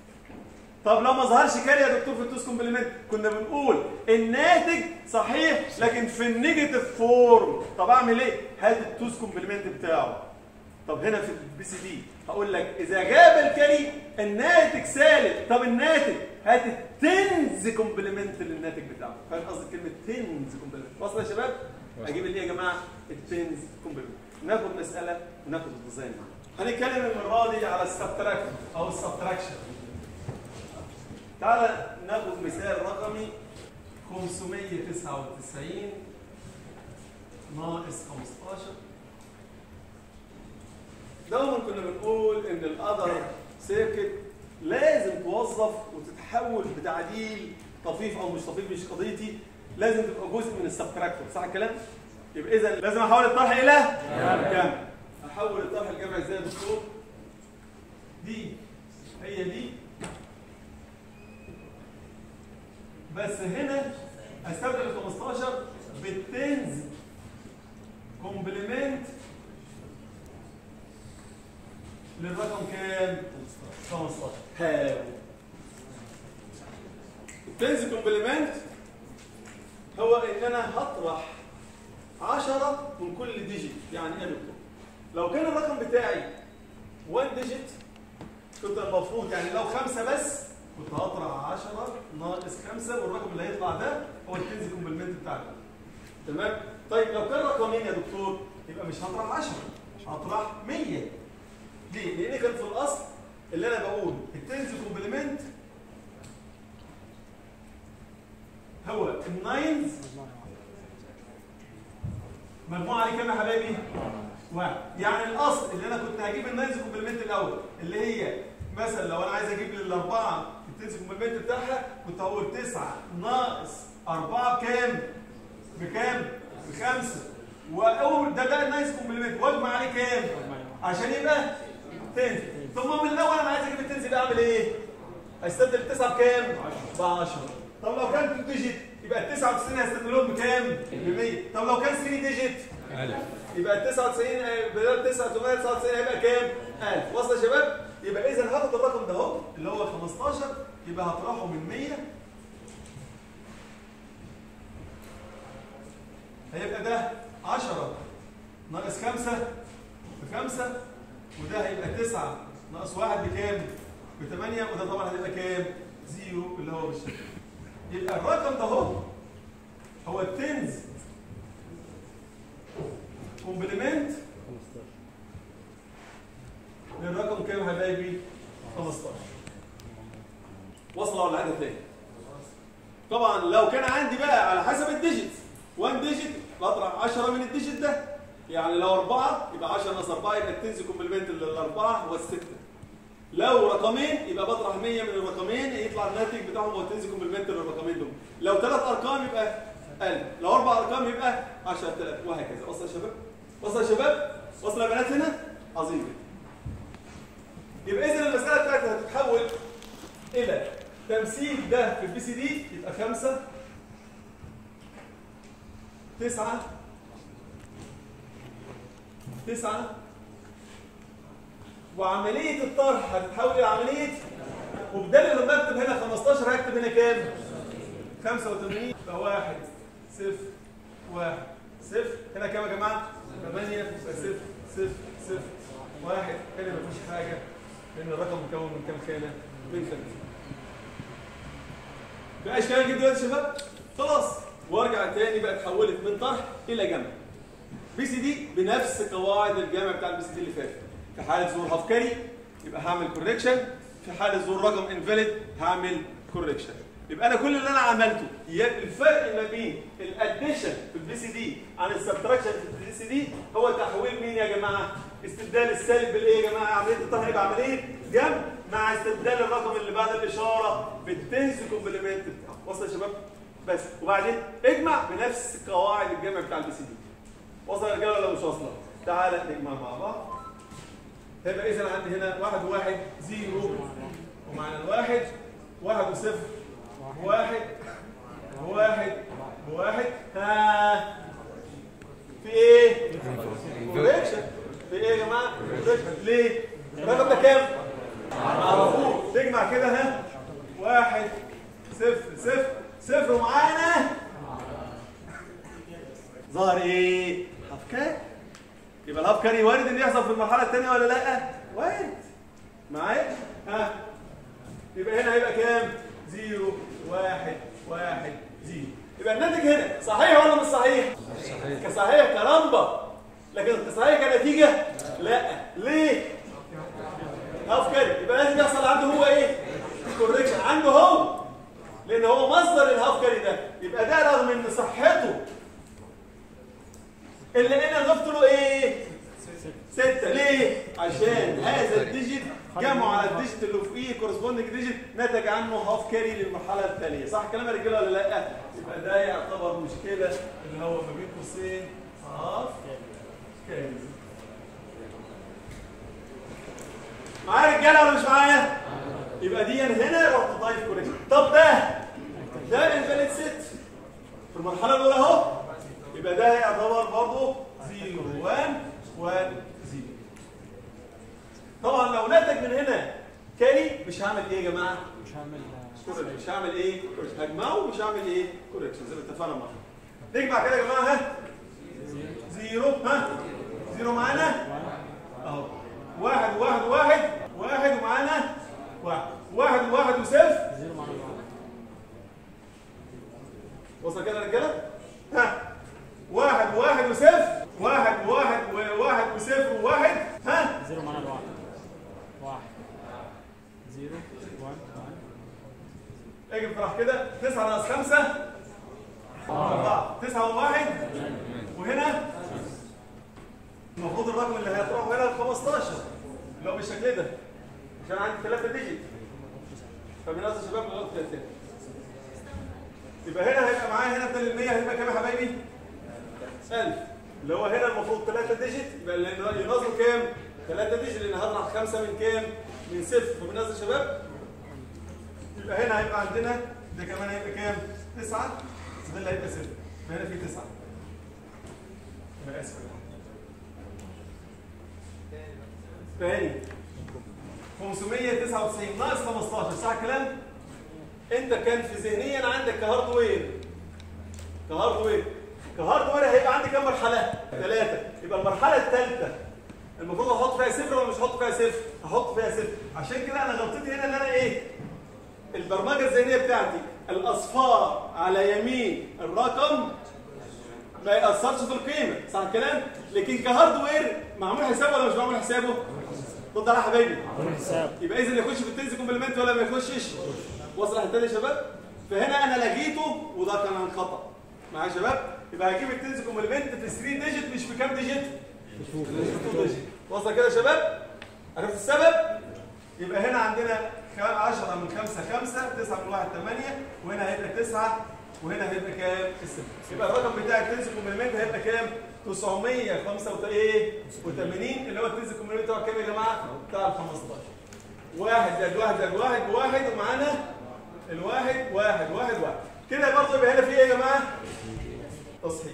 طب لو ما ظهرش كاري يا دكتور في التوز كومبلمنت كنا بنقول الناتج صحيح لكن في النيجاتيف فورم طب اعمل ايه هات التوز كومبلمنت بتاعه طب هنا في البي سي دي هقول لك اذا جاب الكاري الناتج سالب طب الناتج هات التنز كومبلمنت للناتج بتاعه فاهم قصدي كلمه تنز كومبلمنت واصله يا شباب اجيب الايه يا جماعه التنز كومبلمنت ناخد مساله وناخد الديزاين معانا هنتكلم المره دي على السبتراكشن او السبتراكشن تعال ناخد مثال رقمي 599 ناقص 15 دوما كنا بنقول ان الاذر سيركت لازم توظف وتتحول بتعديل طفيف او مش طفيف مش قضيتي لازم تبقى جزء من السبتراكتور صح الكلام؟ يبقى اذا لازم احول الطرح الى كام؟ احول الطرح الجمعي ازاي يا دكتور دي هي دي بس هنا استبدل ال 15 بالتنز كومبلمنت للرقم كام 15 هاو التنز كومبلمنت هو ان انا هطرح 10 من كل ديجيت يعني ايه يا دكتور لو كان الرقم بتاعي 1 ديجيت كنت المفروض يعني لو خمسة بس كنت هطرح 10 ناقص 5 والرقم اللي هيطلع ده هو التنز كومبلمنت بتاعنا تمام طيب لو كان رقمين يا دكتور يبقى مش هطرح 10 هطرح 100 ليه؟ لان كان في الاصل اللي انا بقول التنز كومبلمنت هو الناينز مجموعه عليه كام يا حبايبي؟ واحد يعني الاصل اللي انا كنت هجيب الناينز كومبلمنت الاول اللي هي مثلا لو انا عايز اجيب الاربعه التنز كومبلمنت بتاعها كنت هقول 9 ناقص 4 بكام؟ بكام؟ بخمسه واول ده ده الناينز كومبلمنت واجمع عليه كام؟ عشان يبقى تنز ثم من الاول انا عايز اجيب التنز يبقى اعمل ايه؟ استبدل التسعه بكام؟ ب 10 طب لو كان 2 ديجيت يبقى ال 99 هستبدلهم بكام؟ ب 100 طب لو كان 3 ديجيت ألف يبقى ال 99 آه، بدل 999 هيبقى كام؟ 1000 واصل يا شباب؟ يبقى اذا هاخد الرقم ده اهو اللي هو 15 يبقى هطرحه من 100 هيبقى ده 10 ناقص 5 بخمسة وده هيبقى 9 ناقص 1 بكام؟ ب 8 وده طبعا هيبقى كام؟ زيرو اللي هو بالشكل يبقى الرقم ده اهو هو التنز كومبلمنت للرقم كام يا حبايبي؟ 15 واصله ولا عاده تاني؟ طبعا لو كان عندي بقى على حسب الديجيت 1 ديجيت بطرح 10 من الديجيت ده يعني لو 4 يبقى 10 ناقص 4 يبقى التنز كومبلمنت للاربعه والسته لو رقمين يبقى بطرح 100 من الرقمين يطلع الناتج بتاعهم هو التنز كومبلمنت للرقمين دول لو ثلاث ارقام يبقى 1000 لو اربع ارقام يبقى 10000 وهكذا وصل يا شباب وصل يا شباب وصل يا بنات هنا عظيم جدا يبقى اذا المساله بتاعتي هتتحول الى تمثيل ده في البي سي دي يبقى 5 9 9 وعمليه الطرح هتتحول الى عمليه وبدل ما اكتب هنا 15 هكتب هنا كام؟ 85 فواحد صفر واحد صفر هنا كام يا جماعه؟ 8 صفر صفر صفر واحد هنا مفيش حاجه لان الرقم مكون من كام خانه؟ من خانتين بقى اشكال جدا دلوقتي يا شباب خلاص وارجع تاني بقى اتحولت من طرح الى جمع بي سي دي بنفس قواعد الجمع بتاع البي سي دي اللي فات في حاله ظهور هاف كاري يبقى هعمل كوريكشن في حاله ظهور رقم انفاليد هعمل كوريكشن يبقى انا كل اللي انا عملته يبقى الفرق ما بين الاديشن في البي سي دي عن السبتراكشن في البي سي دي هو تحويل مين يا جماعه؟ استبدال السالب بالايه يا جماعه؟ عمليه الطرح يبقى عمليه جمع مع استبدال الرقم اللي بعد الاشاره بالتنس كومبلمنت بتاعه وصل يا شباب؟ بس وبعدين اجمع بنفس قواعد الجمع بتاع البي سي دي وصل يا رجاله ولا مش واصله؟ تعالى نجمع مع بعض هيبقى اذا عندي هنا واحد وواحد زيرو ومعنى الواحد واحد وصفر واحد واحد واحد ها في ايه؟ كوريكشن في ايه يا جماعه؟ correction. ليه؟ الرقم ده كام؟ معرفوش تجمع كده ها واحد صفر صفر صفر ومعانا ظهر ايه؟ هفكار يبقى الهاف كاري وارد ان يحصل في المرحله الثانيه ولا لا؟ وارد معايا؟ ها يبقى هنا هيبقى كام؟ زيرو واحد واحد زيرو يبقى الناتج هنا صحيح ولا مش صحيح؟ صحيح كصحيح كلمبه لكن كصحيح كنتيجه؟ لا ليه؟ هاف كاري يبقى لازم يحصل عنده هو ايه؟ كوريكشن عنده هو لان هو مصدر الهاف كاري ده يبقى ده رغم ان صحته اللي انا ضفت له ايه؟ ستة ليه؟ عشان هذا الديجيت جمعوا على الديجيت اللي فوقيه كورسبوندنج ديجيت نتج عنه هاف كاري للمرحلة التالية صح كلام يا رجالة ولا لا؟ يبقى ده يعتبر مشكلة اللي هو ما بين قوسين هاف كاري معايا رجاله ولا مش معايا؟ يبقى دي هنا رحت ضايف كوريكشن طب ده ده انفاليد ست في المرحله الاولى اهو يبقى ده يعتبر برضه 0 1 1 0 طبعا لو نتج من هنا كاري مش هعمل ايه يا جماعه؟ مش هعمل كوريكشن مش هعمل ايه؟ كوريكشن هجمعه ومش هعمل ايه؟ كوريكشن زي ما اتفقنا مع بعض. نجمع كده يا جماعه ها؟ زيرو ها؟ زيرو معانا؟ اهو واحد واحد واحد واحد ومعانا واحد واحد واحد وصفر زيرو معنى واحد وصل كده يا رجاله؟ ها؟ واحد واحد وصفر واحد واحد وواحد وصفر وواحد ها؟ زيرو معنى واحد واحد زيرو واحد واحد اجي بفرح كده تسعة ناقص خمسة أربعة تسعة وواحد وهنا المفروض الرقم اللي هيطرحه هنا 15 اللي هو بالشكل ده عشان عندي ثلاثة ديجيت فبنقص يا شباب لغاية 30 يبقى هنا هيبقى معايا هنا بدل ال 100 هيبقى كام يا حبايبي؟ 1000 اللي هو هنا المفروض 3 ديجيت يبقى اللي ينظر كام؟ 3 ديجيت لان هطرح 5 من كام؟ من صفر فبنقص يا شباب يبقى هنا هيبقى عندنا ده كمان هيبقى كام؟ 9 بس ده اللي هيبقى 6 فهنا في 9 انا اسف تاني 599 ناقص 15 صح الكلام؟ انت كان في ذهنيا عندك كهاردوير كهاردوير كهاردوير هيبقى عندي كام مرحله؟ ثلاثه يبقى المرحله الثالثه المفروض احط فيها صفر ولا مش هحط فيها صفر؟ هحط فيها صفر عشان كده انا غلطتي هنا ان انا ايه؟ البرمجه الذهنيه بتاعتي الاصفار على يمين الرقم ما ياثرش في القيمه صح الكلام؟ لكن كهاردوير معمول حسابه ولا مش معمول حسابه؟ اتفضل يا حبايبي عمل حساب يبقى اذا يخش في التنس كومبلمنت ولا ما يخشش وصل حتى يا شباب فهنا انا لغيته وده كان عن خطا معايا يا شباب يبقى هجيب التنس كومبلمنت في 3 ديجيت مش في كام ديجيت في 2 ديجيت وصل كده يا شباب عرفت السبب يبقى هنا عندنا 10 من 5 5 9 من 1 8 وهنا هيبقى 9 وهنا هيبقى كام؟ الصفر يبقى الرقم بتاع التنس كومبلمنت هيبقى كام؟ 985 اللي هو التنس كومبلمنت بتاعه كام يا جماعه؟ بتاع ال 15 واحد زائد واحد زائد واحد بواحد ومعانا الواحد واحد واحد واحد كده برضه يبقى هنا في ايه يا جماعه؟ تصحيح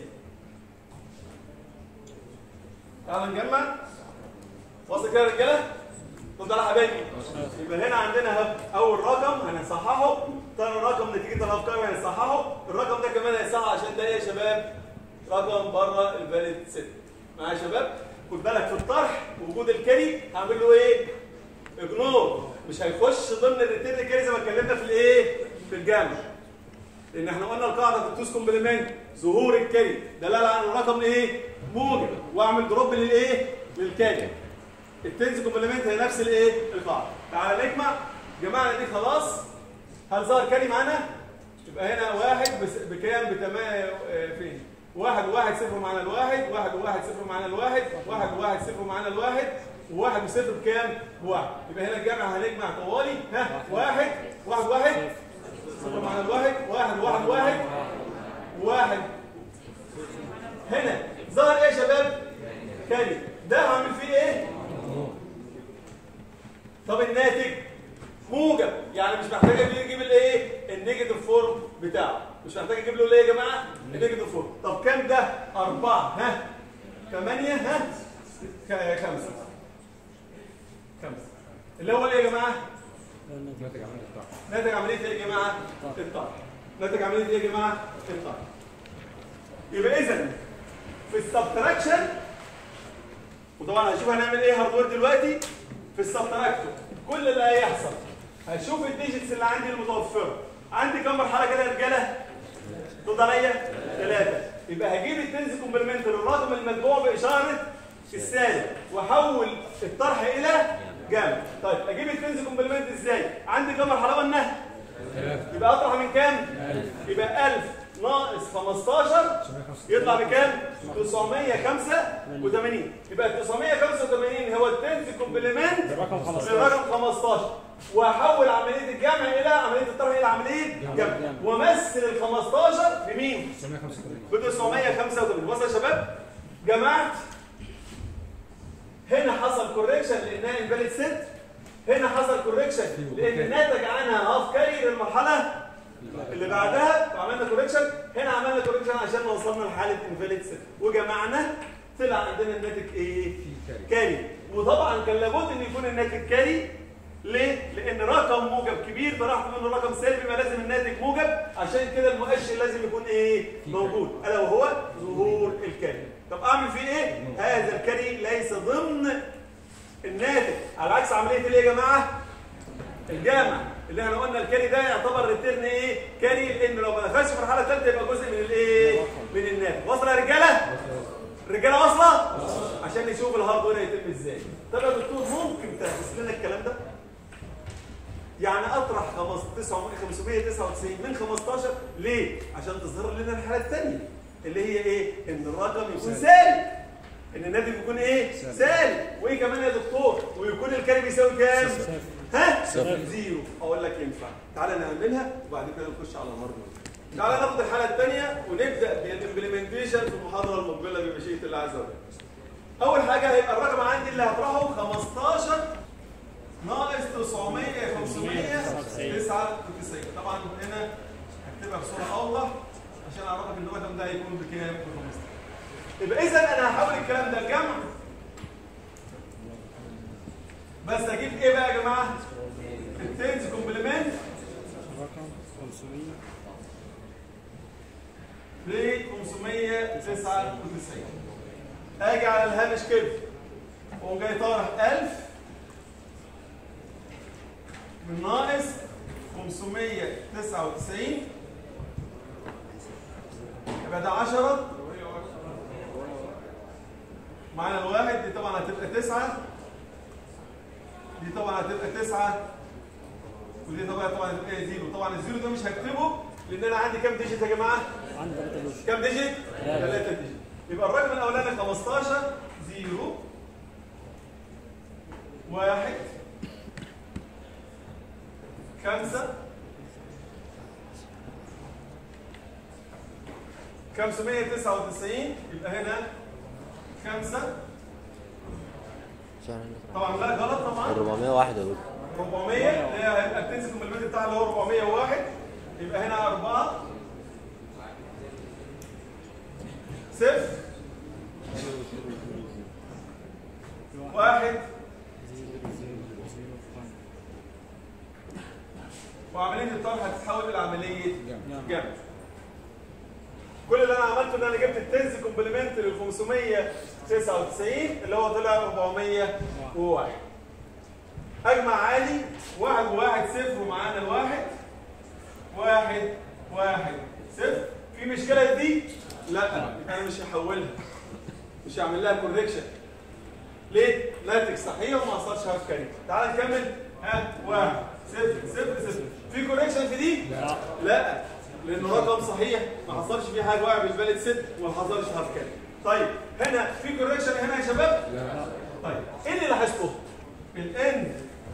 تعالوا نجمع وصل كده يا رجاله؟ اتفضل يا حبايبي يبقى هنا عندنا هب اول رقم هنصححه ثاني رقم نتيجه الافكار هنصححه الرقم ده كمان هيصحح عشان ده ايه يا شباب؟ رقم بره الفاليد ست معايا يا شباب؟ خد بالك في الطرح وجود الكاري هعمل له ايه؟ اجنور مش هيخش ضمن الريتيرن كاري زي ما اتكلمنا في الايه؟ في الجامع لان احنا قلنا القاعده في التوس كومبلمنت ظهور الكاري دلاله على الرقم ايه؟ موجب واعمل دروب للايه؟ للكاري التنس كومبلمنت هي نفس الايه؟ القاعده تعالى نجمع جمعنا دي خلاص هل ظهر كاري معانا؟ يبقى هنا واحد بس بكام؟ بتمام فين؟ واحد وواحد صفر معانا الواحد واحد وواحد صفر معانا الواحد واحد وواحد صفر معانا الواحد وواحد وصفر بكام؟ بواحد يبقى هنا الجمع هنجمع طوالي ها واحد واحد واحد صفر معانا الواحد واحد واحد واحد واحد هنا ظهر ايه يا شباب؟ كاري ده هعمل فيه ايه؟ طب الناتج موجب يعني مش محتاج يجيب الايه؟ النيجاتيف فورم بتاعه مش محتاج اجيب له ايه يا جماعه؟ النيجاتيف فورم طب كام ده؟ أربعة ها؟ ثمانية ها؟ ك- خمسة خمسة اللي هو ايه يا جماعه؟ ناتج عملية الطرح ناتج عمليه ايه يا جماعه؟ الطرح ناتج عمليه ايه يا جماعه؟ الطرح يبقى اذا في السبتراكشن وطبعا هنشوف هنعمل ايه هاردوير دلوقتي في السبتراكتور كل اللي هيحصل هشوف الديجيتس اللي عندي المتوفره عندي كم مرحله كده يا رجاله؟ رد عليا ثلاثه يبقى هجيب التنز كومبلمنت للرقم المتبوع باشاره السالب واحول الطرح الى جمع طيب اجيب التنز كومبلمنت ازاي؟ عندي كم مرحله قلنا؟ ثلاثة يبقى اطرح من كام؟ يبقى 1000 ناقص 15 يطلع بكام؟ 985 يبقى ال 985 هو التنز كومبلمنت الرقم 15 للرقم 15 واحول عمليه الجمع الى عمليه الطرح الى عمليه جمع وامثل ال 15 بمين؟ 985 ب 985 وصل يا شباب؟ جمعت هنا حصل كوريكشن لانها انفاليد ست هنا حصل كوريكشن لان نتج عنها هاف كاري للمرحله اللي بعدها فعملنا كوريكشن هنا عملنا كوريكشن عشان وصلنا لحاله انفاليد وجمعنا طلع عندنا الناتج ايه؟ في كاري كاري وطبعا كان لابد ان يكون الناتج كاري ليه؟ لان رقم موجب كبير طرحت منه رقم سالبي ما لازم الناتج موجب عشان كده المؤشر لازم يكون ايه؟ في موجود الا وهو ظهور الكاري طب اعمل فيه ايه؟ هذا الكاري ليس ضمن الناتج على عكس عمليه الايه يا جماعه؟ الجامع اللي احنا قلنا الكاري ده يعتبر ريتيرن ايه؟ كاري لان لو ما دخلش في المرحله الثالثه يبقى جزء من الايه؟ من الناتج وصل يا رجاله؟ الرجاله واصله؟ عشان نشوف الهاردوير هيتم ازاي. طب يا دكتور ممكن تدرس لنا الكلام ده؟ يعني اطرح 599 من 15 ليه؟ عشان تظهر لنا الحاله الثانيه اللي هي ايه؟ ان الرقم يكون سالب. ان الناتج يكون ايه؟ سالب. سالب. وايه كمان يا دكتور؟ ويكون الكاري بيساوي كام؟ صفر. ها؟ صفر. زيرو. اقول لك ينفع. تعالى نعملها وبعد كده نخش على الهاردوير. تعالى ناخد الحاله الثانيه ونبدا بالامبلمنتيشن في المحاضره المقبله بمشيئه الله عز وجل. اول حاجه هيبقى الرقم عندي اللي هطرحه 15 ناقص 900 599 طبعا هنا هكتبها بصوره اوضح عشان اعرفك ان الرقم ده هيكون بكام ب 15 يبقى اذا انا هحول الكلام ده لجمع بس اجيب ايه بقى يا جماعه؟ التنس كومبلمنت رقم 500 ب 599 اجي على الهامش كده واقوم جاي طارح 1000 من ناقص 599 يبقى ده 10 معانا الواحد دي طبعا هتبقى 9 دي طبعا هتبقى 9 ودي طبعا طبعا هتبقى زيرو طبعا الزيرو ده مش هكتبه لان انا عندي كام ديجيت يا جماعه؟ عندي ثلاثة دوش كام ديجيت؟ ثلاثة. ثلاثة ديجيت يبقى الرقم الأولاني 15 زيرو واحد خمسة خمسمية تسعة وتسعين يبقى هنا خمسة طبعا لا غلط طبعا 401 يا دكتور 400 اللي هي هيبقى التنسكم البيت بتاعها اللي هو 401 يبقى هنا 4 صفر واحد زيرو زيرو زيرو واحد. وعمليه الطرح هتتحول الى عمليه جمع. جمع كل اللي انا عملته ان انا جبت التنس كومبلمنت لل 599 اللي هو طلع 401 اجمع عادي واحد وواحد صفر ومعانا الواحد واحد واحد صفر في مشكله دي؟ لا انا مش هحولها مش هعمل لها كوريكشن ليه؟ ناتج صحيح وما حصلش هاف كاري تعال نكمل ها واحد صفر صفر صفر في كوريكشن في دي؟ لا لا لانه رقم صحيح ما حصلش فيه حاجه واقع بالبالد ست وما حصلش هاف كاري طيب هنا في كوريكشن هنا يا شباب؟ لا طيب ايه اللي لاحظته؟ الان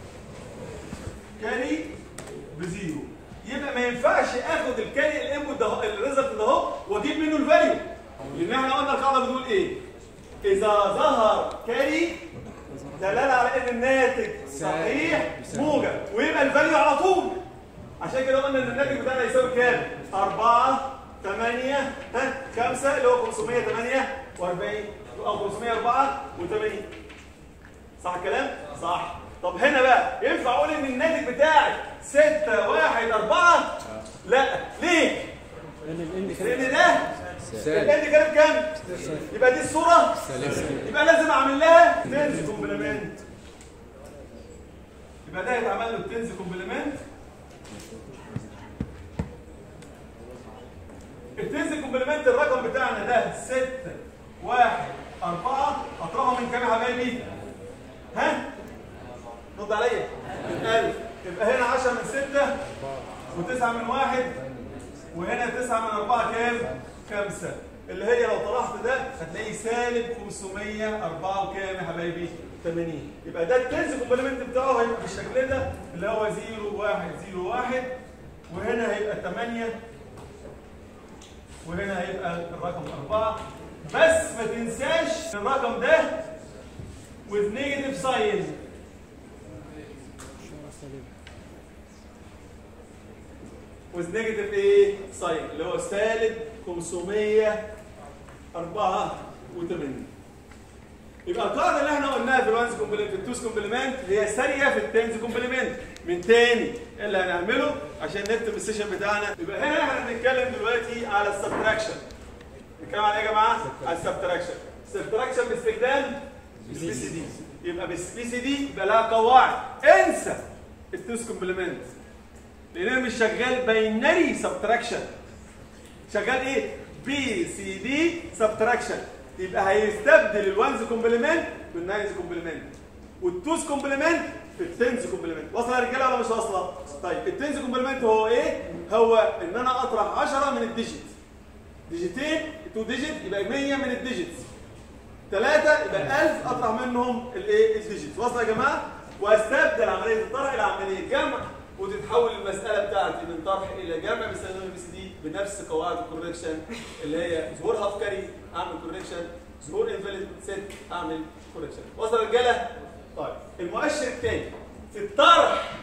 كاري بزيرو يبقى ما ينفعش اخد الكاري الانبوت ده الريزلت ده اهو واجيب منه الفاليو لان احنا قلنا القاعده بتقول ايه؟ اذا ظهر كاري دلاله على ان الناتج صحيح موجب ويبقى الفاليو على طول عشان كده قلنا ان الناتج بتاعنا يساوي كام؟ 4 8 ها 5 اللي هو 548 او 584 صح الكلام؟ صح طب هنا بقى ينفع اقول ان الناتج بتاعي 6 1 4 لا ليه؟ لان الان لان ده سالب الان كانت كام؟ يبقى دي الصوره سالب يبقى لازم اعمل لها تنز كومبلمنت يبقى ده هيتعمل له التنز كومبلمنت التنز كومبلمنت الرقم بتاعنا ده 6 1 4 اطرحه من كام يا حبايبي؟ ها؟ رد عليا من 1000 يبقى هنا 10 من 6 و9 من 1 وهنا 9 من 4 كام؟ 5 اللي هي لو طرحت ده هتلاقيه سالب 504 وكام يا حبايبي؟ 80 يبقى ده التنز كومبلمنت بتاعه هيبقى بالشكل ده اللي هو 0 1 0 1 وهنا هيبقى 8 وهنا هيبقى الرقم 4 بس ما تنساش الرقم ده with negative sign سالب with negative ايه ساين اللي هو سالب 584 يبقى القاعده اللي احنا قلناها في الوانز كومبلمنت في التوز كومبلمنت هي ساريه في التنز كومبلمنت من تاني إيه اللي هنعمله عشان نكتب السيشن بتاعنا يبقى هنا احنا بنتكلم دلوقتي على السبتراكشن بنتكلم على ايه يا جماعه؟ على السبتراكشن السبتراكشن باستخدام السي سي دي يبقى بالسي سي دي يبقى لها قواعد انسى التوز كومبلمنت لان انا مش شغال باينري سبتراكشن شغال ايه بي سي دي سبتراكشن يبقى هيستبدل الوانز كومبلمنت بالناينز كومبلمنت والتوز كومبلمنت في التنز كومبلمنت واصله يا رجاله ولا مش واصله طيب التنز كومبلمنت هو ايه هو ان انا اطرح 10 من الديجيت ديجيتين 2 ديجيت يبقى 100 من الديجيتس ثلاثة يبقى 1000 اطرح منهم الايه الديجيتس واصله يا جماعه واستبدل عمليه الطرح الى عمليه جمع وتتحول المساله بتاعتي من طرح الى جمع باستخدام البي سي دي بنفس قواعد الكوركشن اللي هي ظهور هاف كاري اعمل كوركشن ظهور انفاليد سيت اعمل كوركشن وصل يا رجاله طيب المؤشر الثاني في الطرح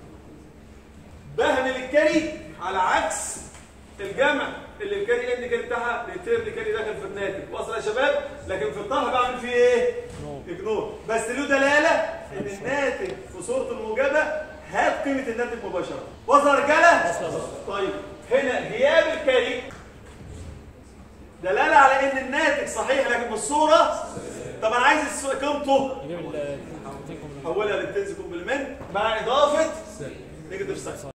بهمل الكاري على عكس الجمع اللي الكاري اند كاري بتاعها ريتيرن كاري داخل في الناتج وصل يا شباب لكن في الطرح بعمل فيه ايه؟ اجنور بس له دلاله ان الناتج في صورته الموجبه هات قيمه الناتج مباشره وصل يا رجاله؟ طيب هنا غياب الكاري دلاله على ان الناتج صحيح لكن في الصوره طب انا عايز الس- قيمته اجيب ال حولها للتنز كومبلمنت مع اضافه نيجاتيف ساين